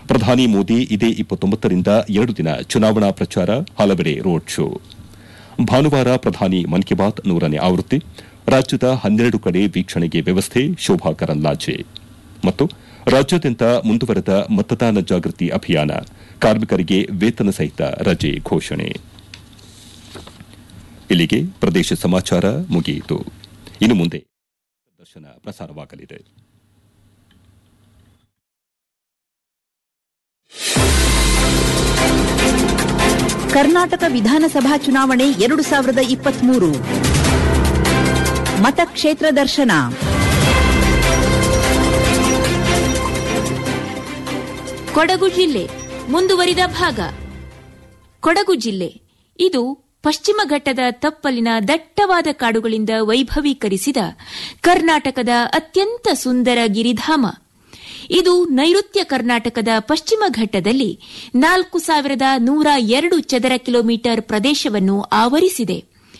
ಪ್ರಧಾನಿ ಮೋದಿ ಇದೇ ಇಪ್ಪತ್ತೊಂಬತ್ತರಿಂದ ಎರಡು ದಿನ ಚುನಾವಣಾ ಪ್ರಚಾರ ಹಲವೆಡೆ ರೋಡ್ ಶೋ ಭಾನುವಾರ ಪ್ರಧಾನಿ ಮನ್ ಕಿ ಬಾತ್ ನೂರನೇ ಆವೃತ್ತಿ ರಾಜ್ಯದ ಹನ್ನೆರಡು ಕಡೆ ವೀಕ್ಷಣೆಗೆ ವ್ಯವಸ್ಥೆ ಶೋಭಾ ಕರಂದ್ಲಾಜೆ ಮತ್ತು ರಾಜ್ಯಾದ್ಯಂತ ಮುಂದುವರೆದ ಮತದಾನ ಜಾಗೃತಿ ಅಭಿಯಾನ ಕಾರ್ಮಿಕರಿಗೆ ವೇತನ ಸಹಿತ ರಜೆ ಘೋಷಣೆ ಇಲ್ಲಿಗೆ ಪ್ರದೇಶ ಸಮಾಚಾರ ಮುಗಿಯಿತು ಇನ್ನು ಮುಂದೆ ದರ್ಶನ ಪ್ರಸಾರವಾಗಲಿದೆ ಕರ್ನಾಟಕ ವಿಧಾನಸಭಾ ಚುನಾವಣೆ ಎರಡು ಸಾವಿರದ ಇಪ್ಪತ್ಮೂರು ಮತಕ್ಷೇತ್ರ ದರ್ಶನ ಕೊಡಗು ಜಿಲ್ಲೆ ಮುಂದುವರಿದ ಭಾಗ ಕೊಡಗು ಜಿಲ್ಲೆ ಇದು ಪಶ್ಚಿಮ ಘಟ್ಟದ ತಪ್ಪಲಿನ ದಟ್ಟವಾದ ಕಾಡುಗಳಿಂದ ವೈಭವೀಕರಿಸಿದ ಕರ್ನಾಟಕದ ಅತ್ಯಂತ ಸುಂದರ ಗಿರಿಧಾಮ ಇದು ನೈಋತ್ಯ ಕರ್ನಾಟಕದ ಪಶ್ಚಿಮ ಘಟ್ಟದಲ್ಲಿ ನಾಲ್ಕು ಸಾವಿರದ ನೂರ ಎರಡು ಚದರ ಕಿಲೋಮೀಟರ್ ಪ್ರದೇಶವನ್ನು ಆವರಿಸಿದೆ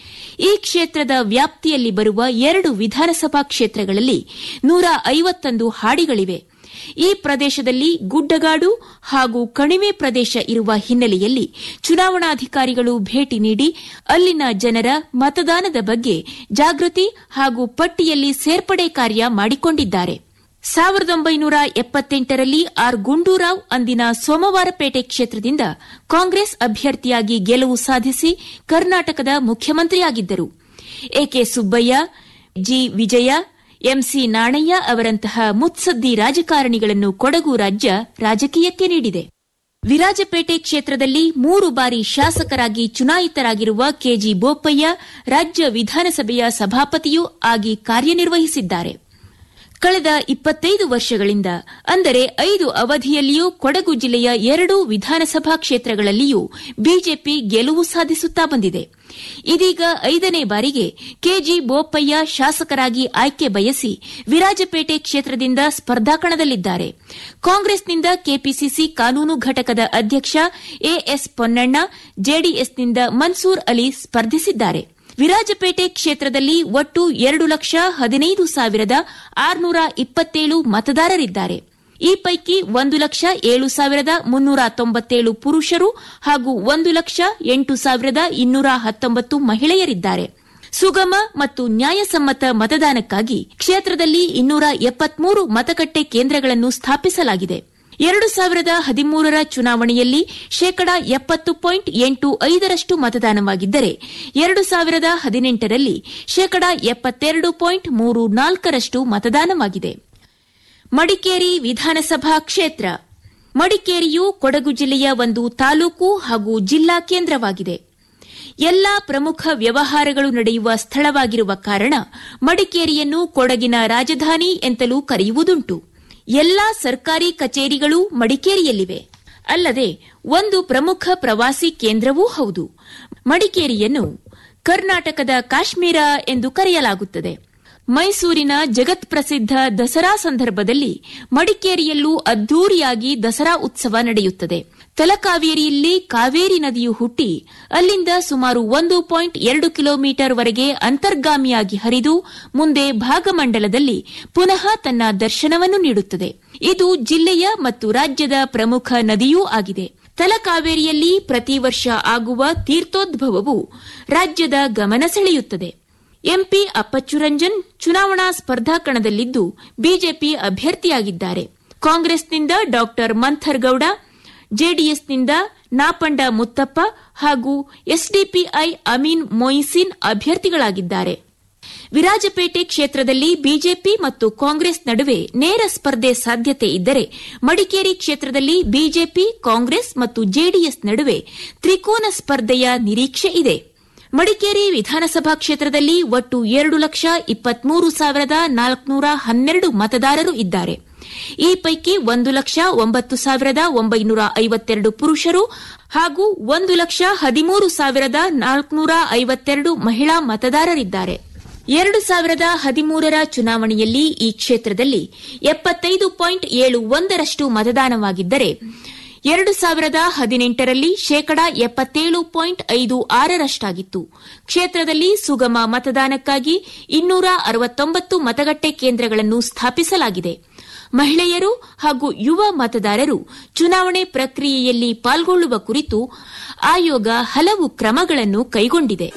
ಈ ಕ್ಷೇತ್ರದ ವ್ಯಾಪ್ತಿಯಲ್ಲಿ ಬರುವ ಎರಡು ವಿಧಾನಸಭಾ ಕ್ಷೇತ್ರಗಳಲ್ಲಿ ನೂರ ಐವತ್ತೊಂದು ಹಾಡಿಗಳಿವೆ ಈ ಪ್ರದೇಶದಲ್ಲಿ ಗುಡ್ಡಗಾಡು ಹಾಗೂ ಕಣಿವೆ ಪ್ರದೇಶ ಇರುವ ಹಿನ್ನೆಲೆಯಲ್ಲಿ ಚುನಾವಣಾಧಿಕಾರಿಗಳು ಭೇಟಿ ನೀಡಿ ಅಲ್ಲಿನ ಜನರ ಮತದಾನದ ಬಗ್ಗೆ ಜಾಗೃತಿ ಹಾಗೂ ಪಟ್ಟಿಯಲ್ಲಿ ಸೇರ್ಪಡೆ ಕಾರ್ಯ ಮಾಡಿಕೊಂಡಿದ್ದಾರೆ ಸಾವಿರದ ಒಂಬೈನೂರ ಎಪ್ಪತ್ತೆಂಟರಲ್ಲಿ ಆರ್ ಗುಂಡೂರಾವ್ ಅಂದಿನ ಸೋಮವಾರಪೇಟೆ ಕ್ಷೇತ್ರದಿಂದ ಕಾಂಗ್ರೆಸ್ ಅಭ್ಯರ್ಥಿಯಾಗಿ ಗೆಲುವು ಸಾಧಿಸಿ ಕರ್ನಾಟಕದ ಮುಖ್ಯಮಂತ್ರಿಯಾಗಿದ್ದರು AK Subbaiah G Vijaya MC Nanaiah ಅವರಂತಹ ಮುತ್ಸದ್ದಿ ರಾಜಕಾರಣಿಗಳನ್ನು ಕೊಡಗು ರಾಜ್ಯ ರಾಜಕೀಯಕ್ಕೆ ನೀಡಿದೆ ವಿರಾಜಪೇಟೆ ಕ್ಷೇತ್ರದಲ್ಲಿ ಮೂರು ಬಾರಿ ಶಾಸಕರಾಗಿ ಚುನಾಯಿತರಾಗಿರುವ ಕೆಜಿ ಬೋಪಯ್ಯ ರಾಜ್ಯ ವಿಧಾನಸಭೆಯ ಸಭಾಪತಿಯೂ ಆಗಿ ಕಾರ್ಯನಿರ್ವಹಿಸಿದ್ದಾರೆ ಕಳೆದ ಇಪ್ಪತ್ತೈದು ವರ್ಷಗಳಿಂದ ಅಂದರೆ ಐದು ಅವಧಿಯಲ್ಲಿಯೂ ಕೊಡಗು ಜಿಲ್ಲೆಯ ಎರಡೂ ವಿಧಾನಸಭಾ ಕ್ಷೇತ್ರಗಳಲ್ಲಿಯೂ ಬಿಜೆಪಿ ಗೆಲುವು ಸಾಧಿಸುತ್ತಾ ಬಂದಿದೆ ಇದೀಗ ಐದನೇ ಬಾರಿಗೆ ಕೆಜಿ ಬೋಪಯ್ಯ ಶಾಸಕರಾಗಿ ಆಯ್ಕೆ ಬಯಸಿ ವಿರಾಜಪೇಟೆ ಕ್ಷೇತ್ರದಿಂದ ಸ್ಪರ್ಧಾಕಣದಲ್ಲಿದ್ದಾರೆ ಕಾಂಗ್ರೆಸ್ನಿಂದ ಕೆಪಿಸಿಸಿ ಕಾನೂನು ಘಟಕದ ಅಧ್ಯಕ್ಷ ಎಎಸ್ ಪೊನ್ನಣ್ಣ ಜೆಡಿಎಸ್ನಿಂದ ಮನ್ಸೂರ್ ಅಲಿ ಸ್ಪರ್ಧಿಸಿದ್ದಾರೆ ವಿರಾಜಪೇಟೆ ಕ್ಷೇತ್ರದಲ್ಲಿ ಒಟ್ಟು ಎರಡು ಲಕ್ಷ ಹದಿನೈದು ಸಾವಿರದ ಆರುನೂರ ಇಪ್ಪತ್ತೇಳು ಮತದಾರರಿದ್ದಾರೆ ಈ ಪೈಕಿ ಒಂದು ಲಕ್ಷ ಏಳು ಸಾವಿರದ ಮುನ್ನೂರ ತೊಂಬತ್ತೇಳು ಪುರುಷರು ಹಾಗೂ ಒಂದು ಲಕ್ಷ ಎಂಟು ಸಾವಿರದ ಇನ್ನೂರ ಹತ್ತೊಂಬತ್ತು ಮಹಿಳೆಯರಿದ್ದಾರೆ ಸುಗಮ ಮತ್ತು ನ್ಯಾಯಸಮ್ಮತ ಮತದಾನಕ್ಕಾಗಿ ಕ್ಷೇತ್ರದಲ್ಲಿ ಇನ್ನೂರ ಎಪ್ಪತ್ಮೂರು ಮತಗಟ್ಟೆ ಕೇಂದ್ರಗಳನ್ನು ಸ್ಥಾಪಿಸಲಾಗಿದೆ ಎರಡು ಸಾವಿರದ ಹದಿಮೂರರ ಚುನಾವಣೆಯಲ್ಲಿ ಶೇಕಡಾ ಎಪ್ಪತ್ತು ಪಾಯಿಂಟ್ ಎಂಟು ಐದರಷ್ಟು ಮತದಾನವಾಗಿದ್ದರೆ ಎರಡು ಸಾವಿರದ ಹದಿನೆಂಟರಲ್ಲಿ ಶೇಕಡಾ ಎಪ್ಪತ್ತೆರಡು ಪಾಯಿಂಟ್ ಮೂರು ನಾಲ್ಕರಷ್ಟು ಮತದಾನವಾಗಿದೆ ಮಡಿಕೇರಿ ವಿಧಾನಸಭಾ ಕ್ಷೇತ್ರ ಮಡಿಕೇರಿಯು ಕೊಡಗು ಜಿಲ್ಲೆಯ ಒಂದು ತಾಲೂಕು ಹಾಗೂ ಜಿಲ್ಲಾ ಕೇಂದ್ರವಾಗಿದೆ ಎಲ್ಲಾ ಪ್ರಮುಖ ವ್ಯವಹಾರಗಳು ನಡೆಯುವ ಸ್ಥಳವಾಗಿರುವ ಕಾರಣ ಮಡಿಕೇರಿಯನ್ನು ಕೊಡಗಿನ ರಾಜಧಾನಿ ಎಂತಲೂ ಕರೆಯುವುದುಂಟು ಎಲ್ಲಾ ಸರ್ಕಾರಿ ಕಚೇರಿಗಳು ಮಡಿಕೇರಿಯಲ್ಲಿವೆ ಅಲ್ಲದೆ ಒಂದು ಪ್ರಮುಖ ಪ್ರವಾಸಿ ಕೇಂದ್ರವೂ ಹೌದು ಮಡಿಕೇರಿಯನ್ನು ಕರ್ನಾಟಕದ ಕಾಶ್ಮೀರ ಎಂದು ಕರೆಯಲಾಗುತ್ತದೆ ಮೈಸೂರಿನ ಜಗತ್ ಪ್ರಸಿದ್ಧ ದಸರಾ ಸಂದರ್ಭದಲ್ಲಿ ಮಡಿಕೇರಿಯಲ್ಲೂ ಅದ್ದೂರಿಯಾಗಿ ದಸರಾ ಉತ್ಸವ ನಡೆಯುತ್ತದೆ ತಲಕಾವೇರಿಯಲ್ಲಿ ಕಾವೇರಿ ನದಿಯು ಹುಟ್ಟಿ ಅಲ್ಲಿಂದ ಸುಮಾರು ಒಂದು ಪಾಯಿಂಟ್ ಎರಡು ಕಿಲೋಮೀಟರ್ ವರೆಗೆ ಅಂತರ್ಗಾಮಿಯಾಗಿ ಹರಿದು ಮುಂದೆ ಭಾಗಮಂಡಲದಲ್ಲಿ ಪುನಃ ತನ್ನ ದರ್ಶನವನ್ನು ನೀಡುತ್ತದೆ ಇದು ಜಿಲ್ಲೆಯ ಮತ್ತು ರಾಜ್ಯದ ಪ್ರಮುಖ ನದಿಯೂ ಆಗಿದೆ ತಲಕಾವೇರಿಯಲ್ಲಿ ಪ್ರತಿ ವರ್ಷ ಆಗುವ ತೀರ್ಥೋದ್ಭವವು ರಾಜ್ಯದ ಗಮನ ಸೆಳೆಯುತ್ತದೆ ಎಂಪಿ ಅಪ್ಪಚ್ಚುರಂಜನ್ ಚುನಾವಣಾ ಸ್ಪರ್ಧಾಕಣದಲ್ಲಿದ್ದು ಬಿಜೆಪಿ ಅಭ್ಯರ್ಥಿಯಾಗಿದ್ದಾರೆ ಕಾಂಗ್ರೆಸ್ನಿಂದ ಡಾ ಮಂಥರ್ಗೌಡ ಜೆಡಿಎಸ್ನಿಂದ ನಾಪಂಡ ಮುತ್ತಪ್ಪ ಹಾಗೂ ಎಸ್ಡಿಪಿಐ ಅಮೀನ್ ಮೊಯಿಸಿನ್ ಅಭ್ಯರ್ಥಿಗಳಾಗಿದ್ದಾರೆ ವಿರಾಜಪೇಟೆ ಕ್ಷೇತ್ರದಲ್ಲಿ ಬಿಜೆಪಿ ಮತ್ತು ಕಾಂಗ್ರೆಸ್ ನಡುವೆ ನೇರ ಸ್ಪರ್ಧೆ ಸಾಧ್ಯತೆ ಇದ್ದರೆ ಮಡಿಕೇರಿ ಕ್ಷೇತ್ರದಲ್ಲಿ ಬಿಜೆಪಿ ಕಾಂಗ್ರೆಸ್ ಮತ್ತು ಜೆಡಿಎಸ್ ನಡುವೆ ತ್ರಿಕೋನ ಸ್ಪರ್ಧೆಯ ನಿರೀಕ್ಷೆ ಇದೆ ಮಡಿಕೇರಿ ವಿಧಾನಸಭಾ ಕ್ಷೇತ್ರದಲ್ಲಿ ಒಟ್ಟು ಎರಡು ಲಕ್ಷ ಇಪ್ಪತ್ಮೂರು ಸಾವಿರದ ನಾಲ್ಕುನೂರ ಹನ್ನೆರಡು ಮತದಾರರು ಇದ್ದಾರೆ ಈ ಪೈಕಿ ಒಂದು ಲಕ್ಷ ಒಂಬತ್ತು ಸಾವಿರದ ಒಂಬೈನೂರ ಐವತ್ತೆರಡು ಪುರುಷರು ಹಾಗೂ ಒಂದು ಲಕ್ಷ ಹದಿಮೂರು ಸಾವಿರದ ನಾಲ್ಕುನೂರ ಐವತ್ತೆರಡು ಮಹಿಳಾ ಮತದಾರರಿದ್ದಾರೆ ಎರಡು ಸಾವಿರದ ಹದಿಮೂರರ ಚುನಾವಣೆಯಲ್ಲಿ ಈ ಕ್ಷೇತ್ರದಲ್ಲಿ ಎಪ್ಪತ್ತೈದು ಪಾಯಿಂಟ್ ಏಳು ಒಂದರಷ್ಟು ಮತದಾನವಾಗಿದ್ದರೆ ಎರಡು ಸಾವಿರದ ಹದಿನೆಂಟರಲ್ಲಿ ಶೇಕಡಾ ಎಪ್ಪತ್ತೇಳು ಪಾಯಿಂಟ್ ಐದು ಆರರಷ್ಟಾಗಿತ್ತು ಕ್ಷೇತ್ರದಲ್ಲಿ ಸುಗಮ ಮತದಾನಕ್ಕಾಗಿ ಇನ್ನೂರ ಅರವತ್ತೊಂಬತ್ತು ಮತಗಟ್ಟೆ ಕೇಂದ್ರಗಳನ್ನು ಸ್ಥಾಪಿಸಲಾಗಿದೆ ಮಹಿಳೆಯರು ಹಾಗೂ ಯುವ ಮತದಾರರು ಚುನಾವಣೆ ಪ್ರಕ್ರಿಯೆಯಲ್ಲಿ ಪಾಲ್ಗೊಳ್ಳುವ ಕುರಿತು ಆಯೋಗ ಹಲವು ಕ್ರಮಗಳನ್ನು ಕೈಗೊಂಡಿದೆ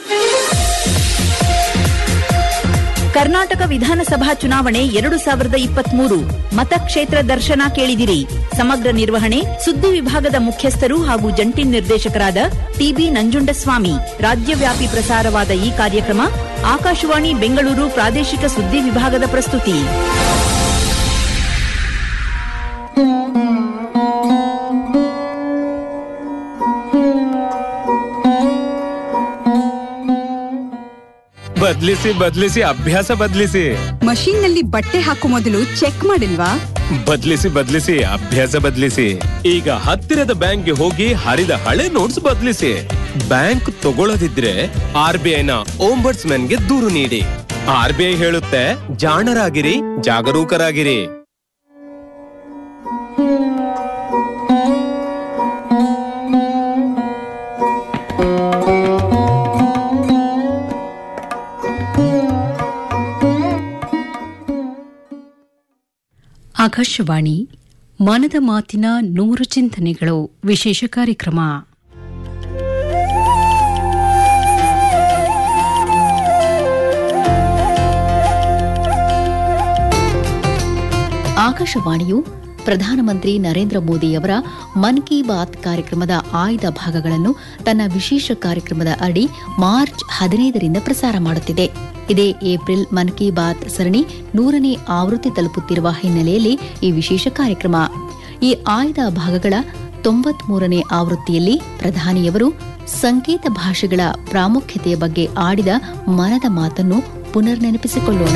ಕರ್ನಾಟಕ ವಿಧಾನಸಭಾ ಚುನಾವಣೆ ಎರಡು ಸಾವಿರದ ಇಪ್ಪತ್ಮೂರು ಮತಕ್ಷೇತ್ರ ದರ್ಶನ ಕೇಳಿದಿರಿ ಸಮಗ್ರ ನಿರ್ವಹಣೆ ಸುದ್ದಿ ವಿಭಾಗದ ಮುಖ್ಯಸ್ಥರು ಹಾಗೂ ಜಂಟಿ ನಿರ್ದೇಶಕರಾದ ಟಿಬಿ ನಂಜುಂಡಸ್ವಾಮಿ ರಾಜ್ಯವ್ಯಾಪಿ ಪ್ರಸಾರವಾದ ಈ ಕಾರ್ಯಕ್ರಮ ಆಕಾಶವಾಣಿ ಬೆಂಗಳೂರು ಪ್ರಾದೇಶಿಕ ಸುದ್ದಿ ವಿಭಾಗದ ಪ್ರಸ್ತುತಿ ಬದ್ಲಿಸಿ ಬದ್ಲಿಸಿ ಅಭ್ಯಾಸ ಬದ್ಲಿಸಿ ಮಷೀನ್ ನಲ್ಲಿ ಬಟ್ಟೆ ಹಾಕೋ ಮೊದಲು ಚೆಕ್ ಮಾಡಿಲ್ವಾ ಬದ್ಲಿಸಿ ಬದ್ಲಿಸಿ ಅಭ್ಯಾಸ ಬದ್ಲಿಸಿ ಈಗ ಹತ್ತಿರದ ಬ್ಯಾಂಕ್ಗೆ ಹೋಗಿ ಹರಿದ ಹಳೆ ನೋಟ್ಸ್ ಬದ್ಲಿಸಿ ಬ್ಯಾಂಕ್ ತಗೊಳ್ಳದಿದ್ರೆ ಆರ್ ಬಿ ಐನ ಓಂಬರ್ಟ್ಸ್ ಗೆ ದೂರು ನೀಡಿ ಆರ್ ಬಿ ಐ ಹೇಳುತ್ತೆ ಜಾಣರಾಗಿರಿ ಜಾಗರೂಕರಾಗಿರಿ ಆಕಾಶವಾಣಿ ಮನದ ಮಾತಿನ ನೂರು ಚಿಂತನೆಗಳು ವಿಶೇಷ ಕಾರ್ಯಕ್ರಮ ಆಕಾಶವಾಣಿಯು ಪ್ರಧಾನಮಂತ್ರಿ ನರೇಂದ್ರ ಮೋದಿಯವರ ಮನ್ ಕಿ ಬಾತ್ ಕಾರ್ಯಕ್ರಮದ ಆಯ್ದ ಭಾಗಗಳನ್ನು ತನ್ನ ವಿಶೇಷ ಕಾರ್ಯಕ್ರಮದ ಅಡಿ ಮಾರ್ಚ್ ಹದಿನೈದರಿಂದ ಪ್ರಸಾರ ಮಾಡುತ್ತಿದೆ ಇದೇ ಏಪ್ರಿಲ್ ಮನ್ ಕಿ ಬಾತ್ ಸರಣಿ ನೂರನೇ ಆವೃತ್ತಿ ತಲುಪುತ್ತಿರುವ ಹಿನ್ನೆಲೆಯಲ್ಲಿ ಈ ವಿಶೇಷ ಕಾರ್ಯಕ್ರಮ ಈ ಆಯ್ದ ಭಾಗಗಳ ತೊಂಬತ್ಮೂರನೇ ಆವೃತ್ತಿಯಲ್ಲಿ ಪ್ರಧಾನಿಯವರು ಸಂಕೇತ ಭಾಷೆಗಳ ಪ್ರಾಮುಖ್ಯತೆಯ ಬಗ್ಗೆ ಆಡಿದ ಮನದ ಮಾತನ್ನು ಪುನರ್ ನೆನಪಿಸಿಕೊಳ್ಳೋಣ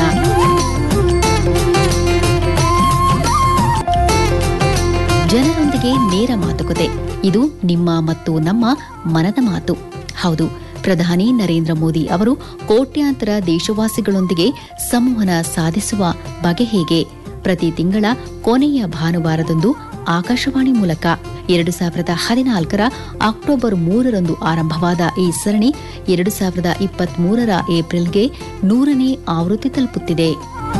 ಜನರೊಂದಿಗೆ ನೇರ ಮಾತುಕತೆ ಇದು ನಿಮ್ಮ ಮತ್ತು ನಮ್ಮ ಮನದ ಮಾತು ಹೌದು ಪ್ರಧಾನಿ ನರೇಂದ್ರ ಮೋದಿ ಅವರು ಕೋಟ್ಯಾಂತರ ದೇಶವಾಸಿಗಳೊಂದಿಗೆ ಸಂವಹನ ಸಾಧಿಸುವ ಬಗೆ ಹೇಗೆ ಪ್ರತಿ ತಿಂಗಳ ಕೊನೆಯ ಭಾನುವಾರದಂದು ಆಕಾಶವಾಣಿ ಮೂಲಕ ಎರಡು ಸಾವಿರದ ಹದಿನಾಲ್ಕರ ಅಕ್ಟೋಬರ್ ಮೂರರಂದು ಆರಂಭವಾದ ಈ ಸರಣಿ ಎರಡು ಸಾವಿರದ ಇಪ್ಪತ್ತ್ ಮೂರರ ಏಪ್ರಿಲ್ಗೆ ನೂರನೇ ಆವೃತ್ತಿ ತಲುಪುತ್ತಿದೆ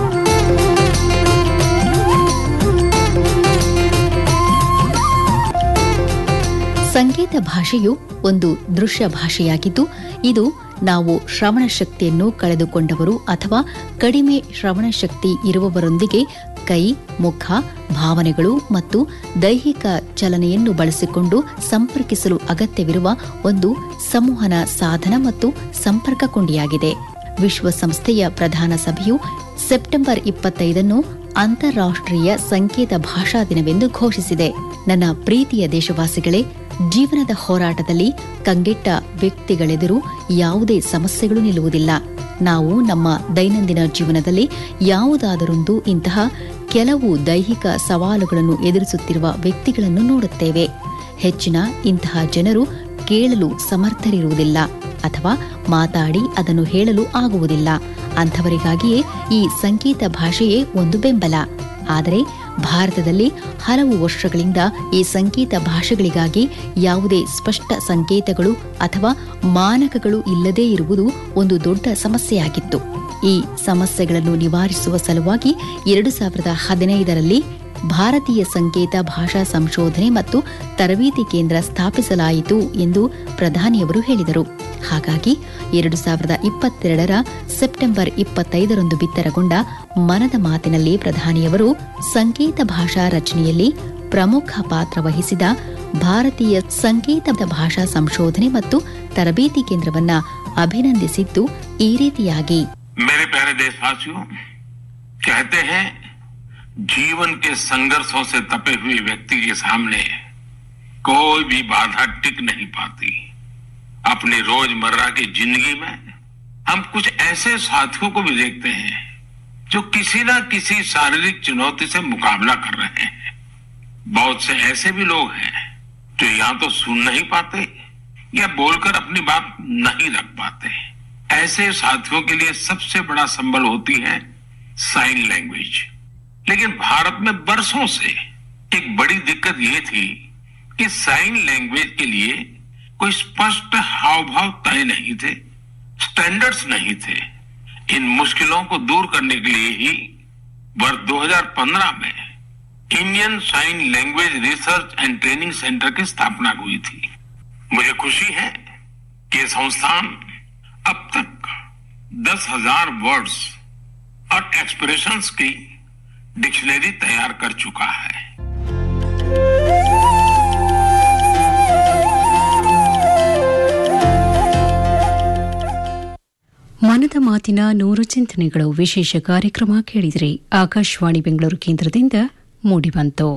ಸಂಕೇತ ಭಾಷೆಯು ಒಂದು ದೃಶ್ಯ ಭಾಷೆಯಾಗಿದ್ದು ಇದು ನಾವು ಶ್ರವಣ ಶಕ್ತಿಯನ್ನು ಕಳೆದುಕೊಂಡವರು ಅಥವಾ ಕಡಿಮೆ ಶ್ರವಣ ಶಕ್ತಿ ಇರುವವರೊಂದಿಗೆ ಕೈ ಮುಖ ಭಾವನೆಗಳು ಮತ್ತು ದೈಹಿಕ ಚಲನೆಯನ್ನು ಬಳಸಿಕೊಂಡು ಸಂಪರ್ಕಿಸಲು ಅಗತ್ಯವಿರುವ ಒಂದು ಸಂವಹನ ಸಾಧನ ಮತ್ತು ಸಂಪರ್ಕ ಕೊಂಡಿಯಾಗಿದೆ ವಿಶ್ವಸಂಸ್ಥೆಯ ಪ್ರಧಾನ ಸಭೆಯು ಸೆಪ್ಟೆಂಬರ್ ಇಪ್ಪತ್ತೈದನ್ನು ಅಂತಾರಾಷ್ಟ್ರೀಯ ಸಂಕೇತ ಭಾಷಾ ದಿನವೆಂದು ಘೋಷಿಸಿದೆ ನನ್ನ ಪ್ರೀತಿಯ ದೇಶವಾಸಿಗಳೇ ಜೀವನದ ಹೋರಾಟದಲ್ಲಿ ಕಂಗೆಟ್ಟ ವ್ಯಕ್ತಿಗಳೆದುರು ಯಾವುದೇ ಸಮಸ್ಯೆಗಳು ನಿಲ್ಲುವುದಿಲ್ಲ ನಾವು ನಮ್ಮ ದೈನಂದಿನ ಜೀವನದಲ್ಲಿ ಯಾವುದಾದರೊಂದು ಇಂತಹ ಕೆಲವು ದೈಹಿಕ ಸವಾಲುಗಳನ್ನು ಎದುರಿಸುತ್ತಿರುವ ವ್ಯಕ್ತಿಗಳನ್ನು ನೋಡುತ್ತೇವೆ ಹೆಚ್ಚಿನ ಇಂತಹ ಜನರು ಕೇಳಲು ಸಮರ್ಥರಿರುವುದಿಲ್ಲ ಅಥವಾ ಮಾತಾಡಿ ಅದನ್ನು ಹೇಳಲು ಆಗುವುದಿಲ್ಲ ಅಂಥವರಿಗಾಗಿಯೇ ಈ ಸಂಕೇತ ಭಾಷೆಯೇ ಒಂದು ಬೆಂಬಲ ಆದರೆ ಭಾರತದಲ್ಲಿ ಹಲವು ವರ್ಷಗಳಿಂದ ಈ ಸಂಕೇತ ಭಾಷೆಗಳಿಗಾಗಿ ಯಾವುದೇ ಸ್ಪಷ್ಟ ಸಂಕೇತಗಳು ಅಥವಾ ಮಾನಕಗಳು ಇಲ್ಲದೇ ಇರುವುದು ಒಂದು ದೊಡ್ಡ ಸಮಸ್ಯೆಯಾಗಿತ್ತು ಈ ಸಮಸ್ಯೆಗಳನ್ನು ನಿವಾರಿಸುವ ಸಲುವಾಗಿ ಎರಡು ಸಾವಿರದ ಹದಿನೈದರಲ್ಲಿ ಭಾರತೀಯ ಸಂಕೇತ ಭಾಷಾ ಸಂಶೋಧನೆ ಮತ್ತು ತರಬೇತಿ ಕೇಂದ್ರ ಸ್ಥಾಪಿಸಲಾಯಿತು ಎಂದು ಪ್ರಧಾನಿಯವರು ಹೇಳಿದರು ಹಾಗಾಗಿ ಎರಡು ಸಾವಿರದ ಇಪ್ಪತ್ತೆರಡರ ಸೆಪ್ಟೆಂಬರ್ ಇಪ್ಪತ್ತೈದರಂದು ಬಿತ್ತರಗೊಂಡ ಮನದ ಮಾತಿನಲ್ಲಿ ಪ್ರಧಾನಿಯವರು ಸಂಕೇತ ಭಾಷಾ ರಚನೆಯಲ್ಲಿ ಪ್ರಮುಖ ಪಾತ್ರ ವಹಿಸಿದ ಭಾರತೀಯ ಸಂಕೇತ ಭಾಷಾ ಸಂಶೋಧನೆ ಮತ್ತು ತರಬೇತಿ ಕೇಂದ್ರವನ್ನ ಅಭಿನಂದಿಸಿದ್ದು ಈ ರೀತಿಯಾಗಿ मेरे प्यारे देशवासियों कहते हैं जीवन के संघर्षों से तपे हुए व्यक्ति के सामने कोई भी बाधा टिक नहीं पाती अपनी रोजमर्रा की जिंदगी में हम कुछ ऐसे साथियों को भी देखते हैं जो किसी ना किसी शारीरिक चुनौती से मुकाबला कर रहे हैं बहुत से ऐसे भी लोग हैं जो या तो सुन नहीं पाते या बोलकर अपनी बात नहीं रख पाते ऐसे साथियों के लिए सबसे बड़ा संबल होती है साइन लैंग्वेज लेकिन भारत में बरसों से एक बड़ी दिक्कत ये थी कि साइन लैंग्वेज के लिए कोई स्पष्ट हाव भाव तय नहीं थे स्टैंडर्ड्स नहीं थे इन मुश्किलों को दूर करने के लिए ही वर्ष 2015 में Indian sign language research and training centre की स्थापना हुई थी मुझे खुशी है कि ये संस्थान अब तक दस हजार वर्ड्स और एक्सप्रेशंस की डिक्शनरी तैयार कर चुका है ಮನದ ಮಾತಿನ ನೂರು ಚಿಂತನೆಗಳು ವಿಶೇಷ ಕಾರ್ಯಕ್ರಮ ಕೇಳಿದ್ರಿ ಆಕಾಶವಾಣಿ ಬೆಂಗಳೂರು ಕೇಂದ್ರದಿಂದ ಮೂಡಿಬಂತು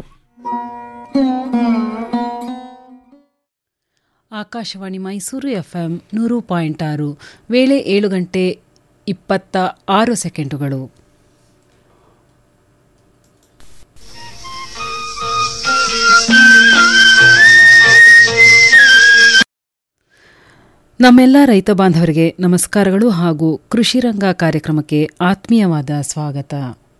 ಆಕಾಶವಾಣಿ ಮೈಸೂರು ಎಫ್ಎಂ ನೂರು ಪಾಯಿಂಟ್ ಆರು ವೇಳೆ ಏಳು ಗಂಟೆ ಇಪ್ಪತ್ತ ಆರು ಸೆಕೆಂಡುಗಳು ನಮ್ಮೆಲ್ಲ ರೈತ ಬಾಂಧವರಿಗೆ ನಮಸ್ಕಾರಗಳು ಹಾಗೂ ಕೃಷಿ ರಂಗ ಕಾರ್ಯಕ್ರಮಕ್ಕೆ ಆತ್ಮೀಯವಾದ ಸ್ವಾಗತ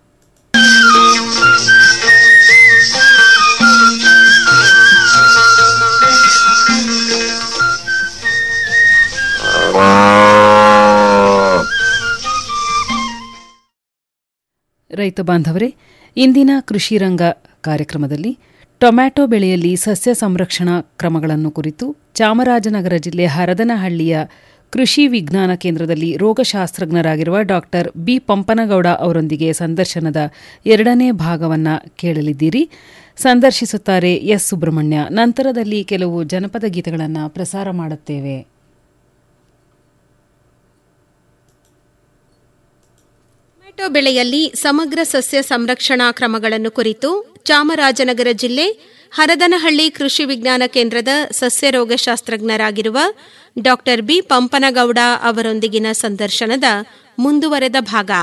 ರೈತ ಬಾಂಧವರೇ ಇಂದಿನ ಕೃಷಿ ರಂಗ ಕಾರ್ಯಕ್ರಮದಲ್ಲಿ ಟೊಮ್ಯಾಟೊ ಬೆಳೆಯಲ್ಲಿ ಸಸ್ಯ ಸಂರಕ್ಷಣಾ ಕ್ರಮಗಳನ್ನು ಕುರಿತು ಚಾಮರಾಜನಗರ ಜಿಲ್ಲೆ ಹರದನಹಳ್ಳಿಯ ಕೃಷಿ ವಿಜ್ಞಾನ ಕೇಂದ್ರದಲ್ಲಿ ರೋಗಶಾಸ್ತ್ರಜ್ಞರಾಗಿರುವ ಡಾಕ್ಟರ್ ಬಿ ಪಂಪನಗೌಡ ಅವರೊಂದಿಗೆ ಸಂದರ್ಶನದ ಎರಡನೇ ಭಾಗವನ್ನ ಕೇಳಲಿದ್ದೀರಿ ಸಂದರ್ಶಿಸುತ್ತಾರೆ ಎಸ್ ಸುಬ್ರಹ್ಮಣ್ಯ ನಂತರದಲ್ಲಿ ಕೆಲವು ಜನಪದ ಗೀತೆಗಳನ್ನು ಪ್ರಸಾರ ಮಾಡುತ್ತೇವೆ ಟೊಮೆಟೊ ಬೆಳೆಯಲ್ಲಿ ಸಮಗ್ರ ಸಸ್ಯ ಸಂರಕ್ಷಣಾ ಕ್ರಮಗಳನ್ನು ಕುರಿತು ಚಾಮರಾಜನಗರ ಜಿಲ್ಲೆ ಹರದನಹಳ್ಳಿ ಕೃಷಿ ವಿಜ್ಞಾನ ಕೇಂದ್ರದ ಸಸ್ಯ ರೋಗಶಾಸ್ತ್ರಜ್ಞರಾಗಿರುವ ಡಾಕ್ಟರ್ ಬಿ ಪಂಪನಗೌಡ ಅವರೊಂದಿಗಿನ ಸಂದರ್ಶನದ ಮುಂದುವರೆದ ಭಾಗ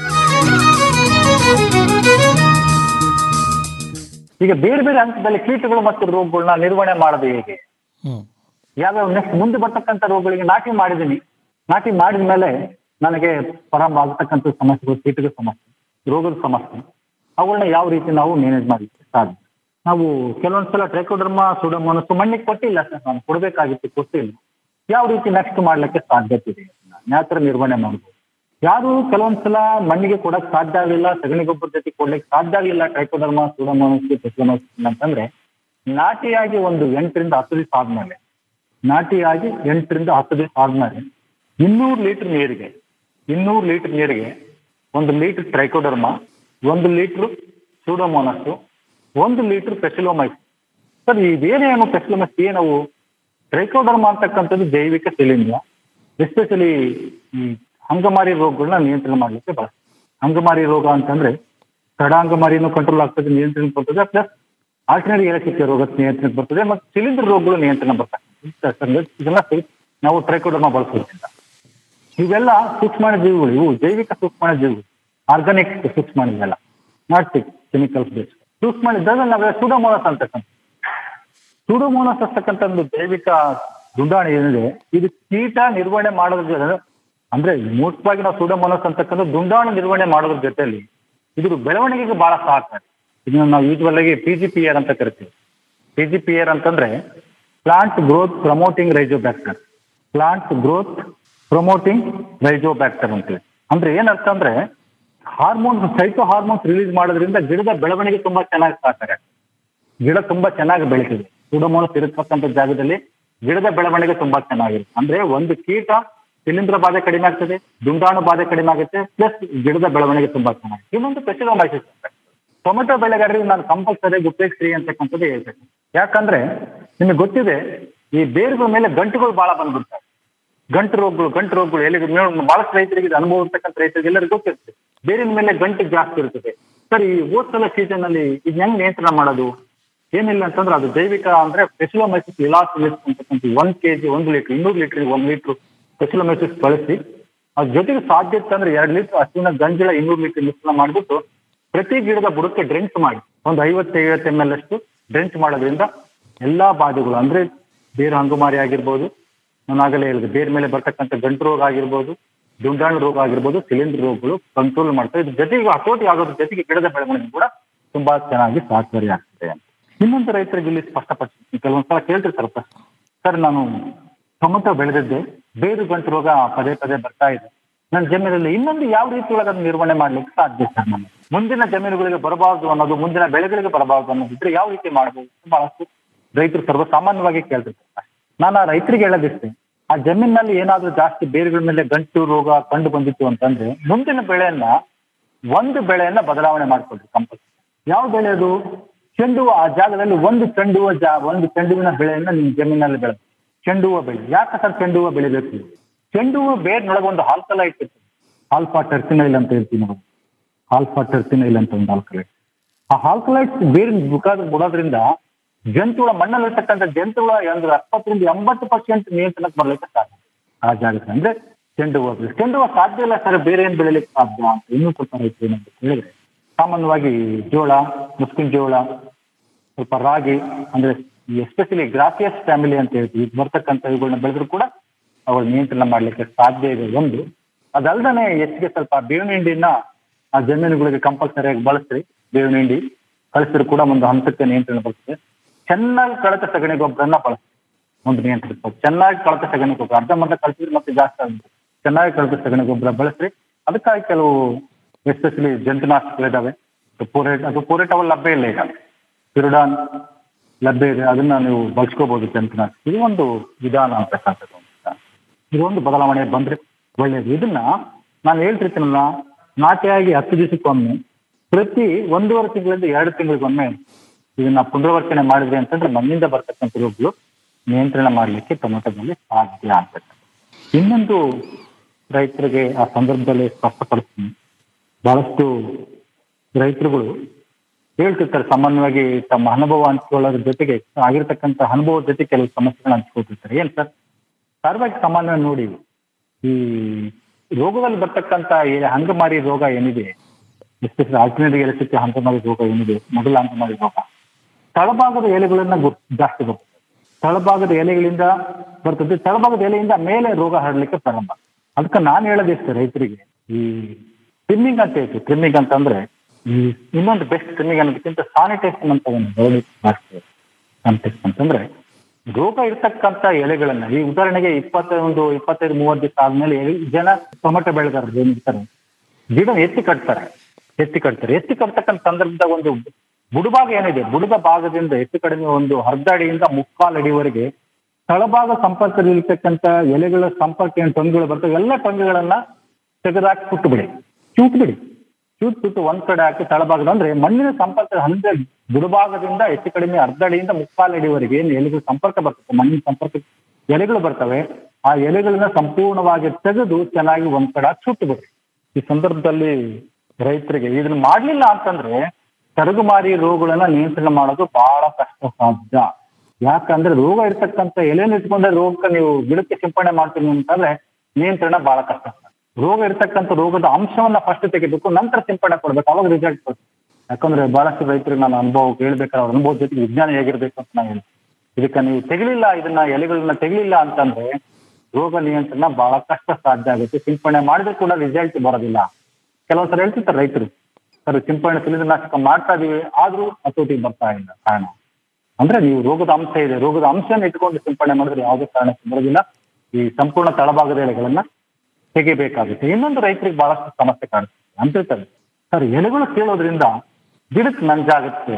ಈಗ ಬೇರೆ ಬೇರೆ ಹಂತದಲ್ಲಿ ಕೀಟಗಳು ಮತ್ತು ರೋಗಗಳನ್ನ ನಿರ್ವಹಣೆ ಮಾಡೋದು ಹೇಗೆ ಯಾವ್ಯಾವ ನೆಕ್ಸ್ಟ್ ಮುಂದೆ ಬರ್ತಕ್ಕಂಥ ರೋಗಗಳಿಗೆ ನಾಟಿ ಮಾಡಿದ್ದೀನಿ ನಾಟಿ ಮಾಡಿದ ಮೇಲೆ ನನಗೆ ಪ್ರಾರಂಭ ಆಗತಕ್ಕಂಥ ಸಮಸ್ಯೆಗಳು ಕೀಟದ ಸಮಸ್ಯೆ ರೋಗದ ಸಮಸ್ಯೆ ಅವುಗಳನ್ನ ಯಾವ ರೀತಿ ನಾವು ಮ್ಯಾನೇಜ್ ಮಾಡಲಿಕ್ಕೆ ಸಾಧ್ಯ ನಾವು ಕೆಲವೊಂದ್ಸಲ ಟ್ರೈಕೋಡರ್ಮಾ ಸುಡಮೋನಸ್ ಮಣ್ಣಿಗೆ ಕೊಟ್ಟಿಲ್ಲ ಸರ್ ನಾನು ಕೊಡಬೇಕಾಗಿತ್ತು ಕೊಟ್ಟಿಲ್ಲ ಯಾವ ರೀತಿ ನೆಕ್ಸ್ಟ್ ಮಾಡ್ಲಿಕ್ಕೆ ಸಾಧ್ಯತೆ ಇದೆ ಯಾವ ಥರ ನಿರ್ವಹಣೆ ಮಾಡ್ಬೋದು ಯಾರು ಕೆಲವೊಂದ್ಸಲ ಮಣ್ಣಿಗೆ ಕೊಡಕ್ ಸಾಧ್ಯ ಆಗಲಿಲ್ಲ ಸಗಣಿ ಗೊಬ್ಬರ ಜೊತೆ ಕೊಡ್ಲಿಕ್ಕೆ ಸಾಧ್ಯ ಆಗಲಿಲ್ಲ ಟ್ರೈಕೋಡರ್ಮಾ ಸುಡಮೋನಸ್ ಟೆಸ್ಲೋನಸ್ ಅಂತಂದ್ರೆ ನಾಟಿಯಾಗಿ ಒಂದು ಎಂಟರಿಂದ ಹತ್ತು ದಿವಸ ಆದ್ಮೇಲೆ ನಾಟಿಯಾಗಿ ಎಂಟರಿಂದ ಹತ್ತು ದಿವಸ ಆದ್ಮೇಲೆ ಇನ್ನೂರು ಲೀಟರ್ ನೀರಿಗೆ ಇನ್ನೂರು ಲೀಟರ್ ನೀರಿಗೆ ಒಂದು ಲೀಟರ್ ಟ್ರೈಕೋಡರ್ಮಾ ಒಂದು ಲೀಟರ್ ಸೂಡೋಮೋನಸ್ ಒಂದು ಲೀಟರ್ ಪೆಸಿಲೋಮೈಸ್ ಸರ್ ಇದೇನೇನು ಪೆಸಿಲೋಮೈಸ್ ಏನವು ಟ್ರೈಕೋಡರ್ಮಾ ಅಂತಕ್ಕಂಥದ್ದು ಜೈವಿಕ ಶಿಲೀಂಧ್ರ ಎಸ್ಪೆಷಲಿ ಈ ಅಂಗಮಾರಿ ರೋಗಗಳನ್ನ ನಿಯಂತ್ರಣ ಮಾಡಲಿಕ್ಕೆ ಬಳಸ್ತಾರೆ ಅಂಗಮಾರಿ ರೋಗ ಅಂತಂದ್ರೆ ತಡಾಂಗಮಾರಿನೂ ಕಂಟ್ರೋಲ್ ಆಗ್ತದೆ ನಿಯಂತ್ರಣ ಬರ್ತದೆ ಪ್ಲಸ್ ಆಲ್ಟರ್ನೇಟ್ ಎಲೆಕ್ಟ್ರಿಕ್ ರೋಗ ನಿಯಂತ್ರಣಕ್ಕೆ ಬರ್ತದೆ ಮತ್ತು ಶಿಲೀಂಧ್ರ ರೋಗಗಳು ನಿಯಂತ್ರಣ ಬರ್ತದೆ ಇದೆಲ್ಲ ನಾವು ಟ್ರೈಕೋಡರ್ಮಾ ಬಳಸೋದ್ರಿಂದ ಇವೆಲ್ಲ ಸೂಕ್ಷ್ಮಾಣು ಜೀವಿಗಳು ಇವು ಜೈವಿಕ ಸೂಕ್ಷ್ಮಾಣು ಜೀವಿಗಳು ಆರ್ಗಾನಿಕ್ ಸೂಕ್ಷ್ಮಾಣು ಇವೆಲ್ಲ ನಾಟ್ ಕೆಮಿಕಲ್ಸ್ ಬೇಸ್ ಸೂಕ್ಷ್ಮಾಣು ಇದ್ದಾಗ ನಾವೇ ಸುಡೋಮೋನಸ್ ಅಂತಕ್ಕಂಥ ಸುಡೋಮೋನಸ್ ಅಂತಕ್ಕಂಥ ಒಂದು ಜೈವಿಕ ದುಂಡಾಣು ಏನಿದೆ ಇದು ಕೀಟ ನಿರ್ವಹಣೆ ಮಾಡೋದ್ರ ಅಂದ್ರೆ ಮುಖ್ಯವಾಗಿ ನಾವು ಸುಡೋಮೋನಸ್ ಅಂತಕ್ಕಂಥ ದುಂಡಾಣು ನಿರ್ವಹಣೆ ಮಾಡೋದ್ರ ಜೊತೆಯಲ್ಲಿ ಇದ್ರ ಬೆಳವಣಿಗೆಗೆ ಬಹಳ ಸಹಕಾರಿ ಇದನ್ನ ನಾವು ಯೂಸ್ವಲ್ ಆಗಿ ಪಿ ಜಿ ಪಿ ಆರ್ ಅಂತ ಕರಿತೀವಿ ಪಿ ಜಿ ಪಿ ಆರ್ ಅಂತಂದ್ರೆ plant growth promoting rhizobacter plant growth promoting rhizobacter ಅಂತೇಳಿ ಅಂದ್ರೆ ಏನರ್ಥ ಅಂದ್ರೆ ಹಾರ್ಮೋನ್ಸ್ ಸೈಟೋ ಹಾರ್ಮೋನ್ಸ್ ರಿಲೀಸ್ ಮಾಡೋದ್ರಿಂದ ಗಿಡದ ಬೆಳವಣಿಗೆ ತುಂಬಾ ಚೆನ್ನಾಗಿ ಸಹಕಾರಿ ಆಗ್ತದೆ ಗಿಡ ತುಂಬಾ ಚೆನ್ನಾಗಿ ಬೆಳೀತದೆ ಸುಡಮೋನಸ್ ಇರತಕ್ಕಂಥ ಜಾಗದಲ್ಲಿ ಗಿಡದ ಬೆಳವಣಿಗೆ ತುಂಬಾ ಚೆನ್ನಾಗಿರುತ್ತೆ ಅಂದ್ರೆ ಒಂದು ಕೀಟ ಶಿಲೀಂಧ್ರ ಬಾಧೆ ಕಡಿಮೆ ಆಗ್ತದೆ ದುಂಡಾಣು ಬಾಧೆ ಕಡಿಮೆ ಆಗುತ್ತೆ ಪ್ಲಸ್ ಗಿಡದ ಬೆಳವಣಿಗೆ ತುಂಬಾ ಚೆನ್ನಾಗಿ ಇನ್ನೊಂದು ಪೆಸಿಲೋಮೈಸಿಸ್ ಟೊಮೆಟೊ ಬೆಳೆಗಾರರಿಗೆ ನಾನು ಕಂಪಲ್ಸರಿ ಗುಪ್ಪೇಶ್ರೀ ಅಂತಕ್ಕಂಥದ್ದು ಹೇಳ್ಬೇಕು ಯಾಕಂದ್ರೆ ನಿಮಗೆ ಗೊತ್ತಿದೆ ಈ ಬೇರುಗಳ ಮೇಲೆ ಗಂಟುಗಳು ಬಹಳ ಬಂದ್ಬಿಡ್ತಾರೆ ಗಂಟು ರೋಗಗಳು ಗಂಟು ರೋಗಗಳು ಎಲ್ಲಿ ಬಹಳಷ್ಟು ರೈತರಿಗೆ ಇದು ಅನುಭವ ಇರ್ತಕ್ಕಂಥ ರೈತರಿಗೆ ಎಲ್ಲರಿಗೂ ಗೊತ್ತಿರ್ತದೆ ಬೇರಿನ ಮೇಲೆ ಗಂಟು ಜಾಸ್ತಿ ಇರ್ತದೆ ಸರ್ ಈ ಹೋದ್ಸಲ ಸೀಸನ್ ಅಲ್ಲಿ ಇದು ಹೆಂಗ್ ನಿಯಂತ್ರಣ ಮಾಡೋದು ಏನಿಲ್ಲ ಅಂತಂದ್ರೆ ಅದು ಜೈವಿಕ ಅಂದ್ರೆ ಪೆಸಿಲೋಮೈಸಿಸ್ ಇಲಾಸಿಲಿಸ್ ಅಂತಕ್ಕಂಥ ಒಂದ್ ಕೆಜಿ ಒಂದು ಲೀಟರ್ ಇನ್ನೂರು ಲೀಟರ್ ಒಂದ್ ಲೀಟರ್ ಪೆಸಿಲೋಮೈಸಿಸ್ ಬಳಸಿ ಅದ್ರ ಜೊತೆಗೆ ಸಾಧ್ಯ ಇತ್ತು ಅಂದ್ರೆ ಎರಡು ಲೀಟರ್ ಹಸುವಿನ ಗಂಜಲ ಇನ್ನೂರು ಲೀಟರ್ ಮಿಶ್ರಣ ಮಾಡಿಬಿಟ್ಟು ಪ್ರತಿ ಗಿಡದ ಬುಡಕ್ಕೆ ಡ್ರೆಂಚ್ ಮಾಡಿ ಒಂದು ಐವತ್ತು ಐವತ್ತು ಎಮ್ ಎಲ್ ಅಷ್ಟು ಡ್ರೆಂಚ್ ಮಾಡೋದ್ರಿಂದ ಎಲ್ಲಾ ಬಾಧೆಗಳು ಅಂದ್ರೆ ಬೇರು ಹಂಗುಮಾರಿ ಆಗಿರ್ಬೋದು ನಾನು ಆಗಲೇ ಹೇಳಿದೆ ಬೇರೆ ಮೇಲೆ ಬರ್ತಕ್ಕಂಥ ಗಂಟು ರೋಗ ಆಗಿರ್ಬೋದು ದುಂಡಾಣು ರೋಗ ಆಗಿರ್ಬೋದು ಸಿಲಿಂಡರ್ ರೋಗಗಳು ಕಂಟ್ರೋಲ್ ಮಾಡ್ತಾರೆ ಇದ್ರ ಜೊತೆಗೆ ಹತೋಟಿ ಆಗೋದ್ರ ಜೊತೆಗೆ ಗಿಡದ ಬೆಳವಣಿಗೆ ಕೂಡ ತುಂಬಾ ಚೆನ್ನಾಗಿ ಸಹಕಾರಿ ಆಗ್ತದೆ ಅಂತ ಇನ್ನೊಂದು ರೈತರಿಗೆ ಇಲ್ಲಿ ಸ್ಪಷ್ಟಪಡಿಸಿ ಕೆಲವೊಂದ್ಸಲ ಕೇಳ್ತಿರ್ತಾರೆ ಪ್ರಶ್ನೆ ಸರ್ ನಾನು ಟೊಮೆಟೊ ಬೆಳೆದಿದ್ದೆ ಬೇರು ಗಂಟು ರೋಗ ಪದೇ ಪದೇ ಬರ್ತಾ ಇದೆ ನನ್ನ ಜಮೀನಲ್ಲಿ ಇನ್ನೊಂದು ಯಾವ ರೀತಿ ಒಳಗೆ ಅದನ್ನ ನಿರ್ವಹಣೆ ಮಾಡ್ಲಿಕ್ಕೆ ಸಾಧ್ಯ ಸರ್ ನಾನು ಮುಂದಿನ ಜಮೀನುಗಳಿಗೆ ಬರಬಾರದು ಅನ್ನೋದು ಮುಂದಿನ ಬೆಳೆಗಳಿಗೆ ಬರಬಾರದು ಅನ್ನೋದಿದ್ರೆ ಯಾವ ರೀತಿ ಮಾಡಬಹುದು ಬಹಳಷ್ಟು ರೈತರು ಸರ್ವಸಾಮಾನ್ಯವಾಗಿ ಕೇಳ್ತಿರ್ತಾರೆ ನಾನು ಆ ರೈತರಿಗೆ ಹೇಳೋದಿಷ್ಟೇ ಆ ಜಮೀನಿನಲ್ಲಿ ಏನಾದ್ರೂ ಜಾಸ್ತಿ ಬೇರುಗಳ ಮೇಲೆ ಗಂಟು ರೋಗ ಕಂಡು ಬಂದಿತ್ತು ಅಂತಂದ್ರೆ ಮುಂದಿನ ಬೆಳೆಯನ್ನ ಒಂದು ಬೆಳೆಯನ್ನ ಬದಲಾವಣೆ ಮಾಡ್ಕೊಳ್ರಿ ಕಂಪಲ್ಸರಿ ಯಾವ ಬೆಳೆ ಅದು ಚೆಂಡು ಹೂವು ಆ ಜಾಗದಲ್ಲಿ ಒಂದು ಚೆಂಡು ಹೂವು ಜಾ ಒಂದು ಚೆಂಡು ಹೂವಿನ ಬೆಳೆಯನ್ನ ನಿಮ್ ಜಮೀನಲ್ಲಿ ಬೆಳೆ ಚೆಂಡು ಹೂವು ಬೆಳೆ ಯಾಕೆ ಸರ್ ಚೆಂಡು ಹೂವು ಬೆಳಿಬೇಕು ಚೆಂಡು ಹೂವು ಬೇರ್ನೊಳಗೆ ಒಂದು ಆಲ್ಕಲೈಟ್ ಇರ್ತದೆ ಆಲ್ಫಾ ಟರ್ಸಿನೈಲ್ ಅಂತ ಹೇಳ್ತೀವಿ ನಾವು ಆಲ್ಫಾ ಟರ್ಸಿನೈಲ್ ಅಂತ ಒಂದು ಆಲ್ಕಲೈಟ್ ಆ ಆಲ್ಕಲೈಟ್ ಬೇರೆ ಮುಖಾದ ಬಿಡೋದ್ರಿಂದ ಜಂತುಗಳ ಮಣ್ಣಲ್ಲಿರ್ತಕ್ಕಂಥ ಜಂತುಗಳ ಒಂದು ಎಪ್ಪತ್ತರಿಂದ ಎಂಬತ್ತು ಪರ್ಸೆಂಟ್ ನಿಯಂತ್ರಣಕ್ಕೆ ಬರ್ಲಿಕ್ಕೆ ಸಾಧ್ಯ ಆ ಜಾಗಕ್ಕೆ ಅಂದ್ರೆ ಚೆಂಡು ಹೂವು ಬೆಳೆ ಚೆಂಡು ಹೂವು ಸಾಧ್ಯ ಇಲ್ಲ ಸರ್ ಬೇರೆ ಏನ್ ಬೆಳಿಲಿಕ್ಕೆ ಸಾಧ್ಯ ಅಂತ ಇನ್ನೂ ಸ್ವಲ್ಪ ರೈತರು ಏನಂತ ಹೇಳಿದ್ರೆ ಸಾಮಾನ್ಯವಾಗಿ ಜೋಳ ಮುಸ್ಕಿನ ಜೋಳ ಸ್ವಲ್ಪ ರಾಗಿ ಅಂದ್ರೆ ಎಸ್ಪೆಷಲಿ ಗ್ರಾಫಿಯಸ್ ಫ್ಯಾಮಿಲಿ ಅಂತ ಹೇಳ್ತೀವಿ ಇದು ಬರ್ತಕ್ಕಂಥ ಇವುಗಳನ್ನ ಬೆಳೆದ್ರು ಕೂಡ ಅವುಗಳ ನಿಯಂತ್ರಣ ಮಾಡ್ಲಿಕ್ಕೆ ಸಾಧ್ಯ ಇದೆ ಒಂದು ಅದಲ್ದೇ ಹೆಚ್ಚಿಗೆ ಸ್ವಲ್ಪ ಬೇವಿನ ಹಿಂಡಿನ ಆ ಜಮೀನುಗಳಿಗೆ ಕಂಪಲ್ಸರಿಯಾಗಿ ಬಳಸ್ರಿ ಬೇವಿನ ಹಿಂಡಿ ಕಳಿಸಿದ್ರು ಕೂಡ ಒಂದು ಹಂತಕ್ಕೆ ನಿಯಂತ್ರಣ ಬರ್ತದೆ ಚೆನ್ನಾಗಿ ಕಳತ ಸಗಣಿ ಗೊಬ್ಬರನ್ನ ಬಳಸ್ರಿ ಒಂದು ನಿಯಂತ್ರಿಸ್ಬೋದು ಚೆನ್ನಾಗಿ ಕಳತ ಸಗಣಿ ಗೊಬ್ಬರ ಅರ್ಧಂಬರ್ಧ ಕಳಿಸಿದ್ರೆ ಮತ್ತೆ ಜಾಸ್ತಿ ಆಗುತ್ತೆ ಚೆನ್ನಾಗಿ ಕಳತ ಸಗಣಿ ಗೊಬ್ಬರ ಬಳಸ್ರಿ ಅದಕ್ಕಾಗಿ ಕೆಲವು ಎಸ್ಪೆಷಲಿ ಜಂತುನಾಶಕಗಳಿದಾವೆ ಪೂರೇಟ್ ಅದು ಪೂರೇಟ್ ಅವಲ್ಲಿ ಲಭ್ಯ ಇಲ್ಲ ಈಗ ಪಿರುಡಾನ್ ಲಭ್ಯ ಇದೆ ಅದನ್ನ ನೀವು ಬಳಸ್ಕೋಬಹುದು ಜಂತುನಾಶಕ ಇದು ಒಂದು ವಿಧಾನ ಅಂತಕ್ಕಂಥದ್ದು ಇದು ಒಂದು ಬದಲಾವಣೆ ಬಂದ್ರೆ ಒಳ್ಳೇದು ಇದನ್ನ ನಾನು ಹೇಳ್ತಿರ್ತೀನಲ್ಲ ನಾಟಿಯಾಗಿ ಹತ್ತು ದಿವಸಕ್ಕೊಮ್ಮೆ ಪ್ರತಿ ಒಂದೂವರೆ ತಿಂಗಳಿಂದ ಎರಡು ತಿಂಗಳಿಗೊಮ್ಮೆ ಇದನ್ನ ಪುನರಾವರ್ತನೆ ಮಾಡಿದ್ರಿ ಅಂತಂದ್ರೆ ಮಣ್ಣಿಂದ ಬರ್ತಕ್ಕಂಥ ರೋಗಗಳು ನಿಯಂತ್ರಣ ಮಾಡಲಿಕ್ಕೆ ಟೊಮೆಟೊದಲ್ಲಿ ಸಾಧ್ಯ ಅಂತ ಇನ್ನೊಂದು ರೈತರಿಗೆ ಆ ಸಂದರ್ಭದಲ್ಲಿ ಸ್ಪಷ್ಟಪಡಿಸ್ತೀನಿ ಬಹಳಷ್ಟು ರೈತರುಗಳು ಹೇಳ್ತಿರ್ತಾರೆ ಸಾಮಾನ್ಯವಾಗಿ ತಮ್ಮ ಅನುಭವ ಹಂಚ್ಕೊಳ್ಳೋದ್ರ ಜೊತೆಗೆ ಆಗಿರ್ತಕ್ಕಂಥ ಅನುಭವದ ಜೊತೆ ಕೆಲವು ಸಮಸ್ಯೆಗಳನ್ನ ಹಂಚ್ಕೊತಿರ್ತಾರೆ ಏನ್ ಸರ್ ಸಾರ್ವಜನಿಕ ಸಾಮಾನ್ಯವಾಗಿ ನೋಡಿ ಈ ರೋಗದಲ್ಲಿ ಬರ್ತಕ್ಕಂಥ ಈ ಹಂಗಮಾರಿ ರೋಗ ಏನಿದೆ ಎಸ್ಪೆಷಲಿ ಆಲ್ಟರ್ನೇಟಿವ್ ಎಲೆಕ್ಟ್ರಿಕ್ ಹಂಗಮಾರಿ ರೋಗ ಏನಿದೆ ಮೊದಲ ಹಂಗಮಾರಿ ರೋಗ ತಳಭಾಗದ ಎಲೆಗಳನ್ನ ಗುರ್- ಜಾಸ್ತಿ ಬರ್ತದೆ ತಳಭಾಗದ ಎಲೆಗಳಿಂದ ಬರ್ತದೆ ತಳಭಾಗದ ಎಲೆಯಿಂದ ಮೇಲೆ ರೋಗ ಹರಡಲಿಕ್ಕೆ ಪ್ರಾರಂಭ ಅದಕ್ಕೆ ನಾನು ಹೇಳೋದಿಷ್ಟು ರೈತರಿಗೆ ಈ ಟ್ರಿಮ್ಮಿಂಗ್ ಅಂತ ಹೇಳ್ತೀವಿ ಟ್ರಿಮ್ಮಿಂಗ್ ಅಂತಂದ್ರೆ ಈ ಇನ್ನೊಂದು ಬೆಸ್ಟ್ ಟ್ರಿಮ್ಮಿಂಗ್ ಅನ್ನೋದಕ್ಕಿಂತ ಸಾನಿಟೇಷನ್ ಅಂತ ಒಂದು ಗೌರವ ಮಾಡ್ತೀವಿ ಸಾನಿಟೇಷನ್ ಅಂತಂದ್ರೆ ರೋಗ ಇರ್ತಕ್ಕಂಥ ಎಲೆಗಳನ್ನ ಈ ಉದಾಹರಣೆಗೆ ಇಪ್ಪತ್ತೊಂದು ಇಪ್ಪತ್ತೈದು ಮೂವತ್ತು ದಿವಸ ಆದ್ಮೇಲೆ ಎಲೆ- ಜನ ಟೊಮೆಟೊ ಬೆಳೆಗಾರರು ಏನಿರ್ತಾರೆ ಗಿಡ ಎತ್ತಿ ಕಟ್ತಾರೆ ಎತ್ತಿ ಕಟ್ತಾರೆ ಎತ್ತಿ ಕಟ್ತಕ್ಕಂಥ ಸಂದರ್ಭದಾಗ ಒಂದು ಬುಡಭಾಗ ಏನಿದೆ ಬುಡದ ಭಾಗದಿಂದ ಹೆಚ್ಚು ಕಡಿಮೆ ಒಂದು ಅರ್ಧ ಅಡಿಯಿಂದ ಮುಕ್ಕಾಲು ಅಡಿವರೆಗೆ ತಳಭಾಗ ಸಂಪರ್ಕದಲ್ಲಿರ್ತಕ್ಕಂಥ ಎಲೆಗಳ ಸಂಪರ್ಕ ಏನು ಟೊಂಗೆಗಳು ಬರ್ತವೆ ಎಲ್ಲ ಟೊಂಗೆಗಳನ್ನ ತೆಗೆದಾಕಿ ಸುಟ್ಟು ಬಿಡಿ ಚೂಟ್ ಬಿಡಿ ಚೂಟ್ ಬಿಟ್ಟು ಒಂದ್ ಕಡೆ ಹಾಕಿ ತಳಭಾಗದ ಅಂದ್ರೆ ಮಣ್ಣಿನ ಸಂಪರ್ಕ ಅಂದ್ರೆ ಬುಡಭಾಗದಿಂದ ಹೆಚ್ಚು ಕಡಿಮೆ ಅರ್ಧ ಅಡಿಯಿಂದ ಮುಕ್ಕಾಲು ಅಡಿವರೆಗೆ ಏನು ಎಲೆಗಳು ಸಂಪರ್ಕ ಬರ್ತದೆ ಮಣ್ಣಿನ ಸಂಪರ್ಕ ಎಲೆಗಳು ಬರ್ತವೆ ಆ ಎಲೆಗಳನ್ನ ಸಂಪೂರ್ಣವಾಗಿ ತೆಗೆದು ಚೆನ್ನಾಗಿ ಒಂದ್ ಕಡೆ ಹಾಕಿ ಸುಟ್ಟು ಬಿಡ್ರಿ ಈ ಸಂದರ್ಭದಲ್ಲಿ ರೈತರಿಗೆ ಇದನ್ನ ಮಾಡ್ಲಿಲ್ಲ ಅಂತಂದ್ರೆ ತರಗುಮಾರಿ ರೋಗಗಳನ್ನ ನಿಯಂತ್ರಣ ಮಾಡೋದು ಬಹಳ ಕಷ್ಟ ಸಾಧ್ಯ ಯಾಕಂದ್ರೆ ರೋಗ ಇರ್ತಕ್ಕಂಥ ಎಲೆನ ಇಟ್ಕೊಂಡ್ರೆ ರೋಗಕ್ಕೆ ನೀವು ಗಿಡಕ್ಕೆ ಸಿಂಪಡಣೆ ಮಾಡ್ತೀನಿ ಅಂತಂದ್ರೆ ನಿಯಂತ್ರಣ ಬಹಳ ಕಷ್ಟ ರೋಗ ಇರ್ತಕ್ಕಂಥ ರೋಗದ ಅಂಶವನ್ನ ಫಸ್ಟ್ ತೆಗಿಬೇಕು ನಂತರ ಸಿಂಪಡಣೆ ಕೊಡ್ಬೇಕು ಅವಾಗ ರಿಸಲ್ಟ್ ಬರುತ್ತೆ ಯಾಕಂದ್ರೆ ಬಹಳಷ್ಟು ರೈತರಿಗೆ ನಾನು ಅನುಭವ ಹೇಳ್ಬೇಕಾದ್ರೆ ಅವ್ರ ಅನುಭವದ ಜೊತೆಗೆ ವಿಜ್ಞಾನ ಹೇಗಿರ್ಬೇಕು ಅಂತ ನಾನು ಹೇಳ್ತೀನಿ ಇದಕ್ಕೆ ನೀವು ತೆಗಿಲಿಲ್ಲ ಇದನ್ನ ಎಲೆಗಳನ್ನ ತೆಗಿಲಿಲ್ಲ ಅಂತಂದ್ರೆ ರೋಗ ನಿಯಂತ್ರಣ ಬಹಳ ಕಷ್ಟ ಸಾಧ್ಯ ಆಗುತ್ತೆ ಸಿಂಪಡಣೆ ಮಾಡಿದ್ರೆ ಕೂಡ ರಿಸಲ್ಟ್ ಬರೋದಿಲ್ಲ ಕೆಲವೊಂದ್ಸಲ ಹೇಳ್ತಿರ್ತಾರೆ ರೈತರು ಸರ್ ಸಿಂಪಡಣೆ ಶಿಲೀಂಧ್ರನಾಶಕ ಮಾಡ್ತಾ ಇದೀವಿ ಆದ್ರೂ ಹತೋಟಿಗೆ ಬರ್ತಾ ಇಲ್ಲ ಕಾರಣ ಅಂದ್ರೆ ನೀವು ರೋಗದ ಅಂಶ ಇದೆ ರೋಗದ ಅಂಶನ ಇಟ್ಕೊಂಡು ಸಿಂಪಡಣೆ ಮಾಡಿದ್ರೆ ಯಾವುದೇ ಕಾರಣಕ್ಕೆ ಬರೋದಿಲ್ಲ ಈ ಸಂಪೂರ್ಣ ತಳಭಾಗದ ಎಲೆಗಳನ್ನ ತೆಗಿಬೇಕಾಗುತ್ತೆ ಇನ್ನೊಂದು ರೈತರಿಗೆ ಬಹಳಷ್ಟು ಸಮಸ್ಯೆ ಕಾಣುತ್ತೆ ಅಂತಿರ್ತಾರೆ ಸರ್ ಎಲೆಗಳು ಕೇಳೋದ್ರಿಂದ ಗಿಡಕ್ಕೆ ನಂಜಾಗುತ್ತೆ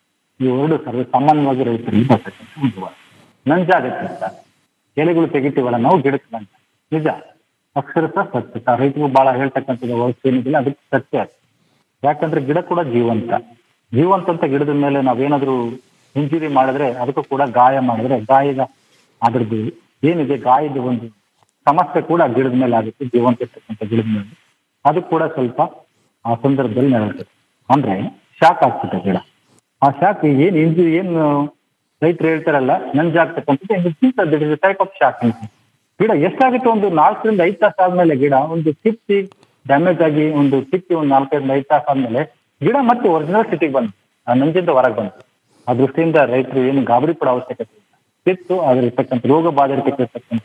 ಈ ಎರಡು ಸರ್ವ ಸಾಮಾನ್ಯವಾಗಿ ರೈತರಿಗೆ ಬರ್ತಕ್ಕಂಥ ಒಂದು ವಾದ. ನಂಜಾಗುತ್ತೆ ಸರ್ ಎಲೆಗಳು ತೆಗಿತೀವಲ್ಲ ನಾವು ಗಿಡಕ್ಕೆ ನಂಜ ನಿಜ ಅಕ್ಷರಶಃ ಸತ್ಯ ಸರ್ ರೈತರು ಬಹಳ ಹೇಳ್ತಕ್ಕಂಥದ್ದು ವಯಸ್ಸು ಏನಿದಿಲ್ಲ ಅದಕ್ಕೆ ಸತ್ಯ ಅದು. ಯಾಕಂದ್ರೆ ಗಿಡ ಕೂಡ ಜೀವಂತ ಜೀವಂತ ಅಂತ ಗಿಡದ ಮೇಲೆ ನಾವೇನಾದ್ರೂ ಇಂಜುರಿ ಮಾಡಿದ್ರೆ ಅದಕ್ಕೂ ಕೂಡ ಗಾಯ ಮಾಡಿದ್ರೆ ಗಾಯದ ಅದ್ರದ್ದು ಏನಿದೆ ಗಾಯದ ಒಂದು ಸಮಸ್ಯೆ ಕೂಡ ಗಿಡದ ಮೇಲೆ ಆಗುತ್ತೆ ಜೀವಂತ ಇರ್ತಕ್ಕಂಥ ಗಿಡದ ಮೇಲೆ ಅದು ಕೂಡ ಸ್ವಲ್ಪ ಆ ಸಂದರ್ಭದಲ್ಲಿ ನಡೆಯುತ್ತೆ ಅಂದ್ರೆ ಶಾಕ್ ಆಗ್ತದೆ ಗಿಡ ಆ ಶಾಕ್ ಏನ್ ಇಂಜುರಿ ಏನು ರೈತರು ಹೇಳ್ತಾರಲ್ಲ ನಂಜಾಗ್ತಕ್ಕಂಥದ್ದು ಟೈಪ್ ಆಫ್ ಶಾಕ್ ಗಿಡ ಎಷ್ಟಾಗುತ್ತೆ ಒಂದು ನಾಲ್ಕರಿಂದ ಐದು ತಾಸು ಆದ್ಮೇಲೆ ಗಿಡ ಒಂದು ಕಿತ್ತಿ ಡ್ಯಾಮೇಜ್ ಆಗಿ ಒಂದು ಕಿತ್ತಿ ಒಂದು ನಾಲ್ಕೈದು ಐದು ತಾಸು ಆದ್ಮೇಲೆ ಗಿಡ ಮತ್ತೆ ಒರಿಜಿನಲ್ ಸ್ಥಿತಿಗೆ ಬಂತು ಆ ನಂಜಿಂದ ಹೊರಗೆ ಬಂತು ಆ ದೃಷ್ಟಿಯಿಂದ ರೈತರು ಏನು ಗಾಬರಿ ಪಡೋ ಅವಶ್ಯಕತೆ ಇಲ್ಲ ಕಿತ್ತು ಅದ್ರ ಇರ್ತಕ್ಕಂಥ ರೋಗ ಬಾಧಿತಕ್ಕಂಥ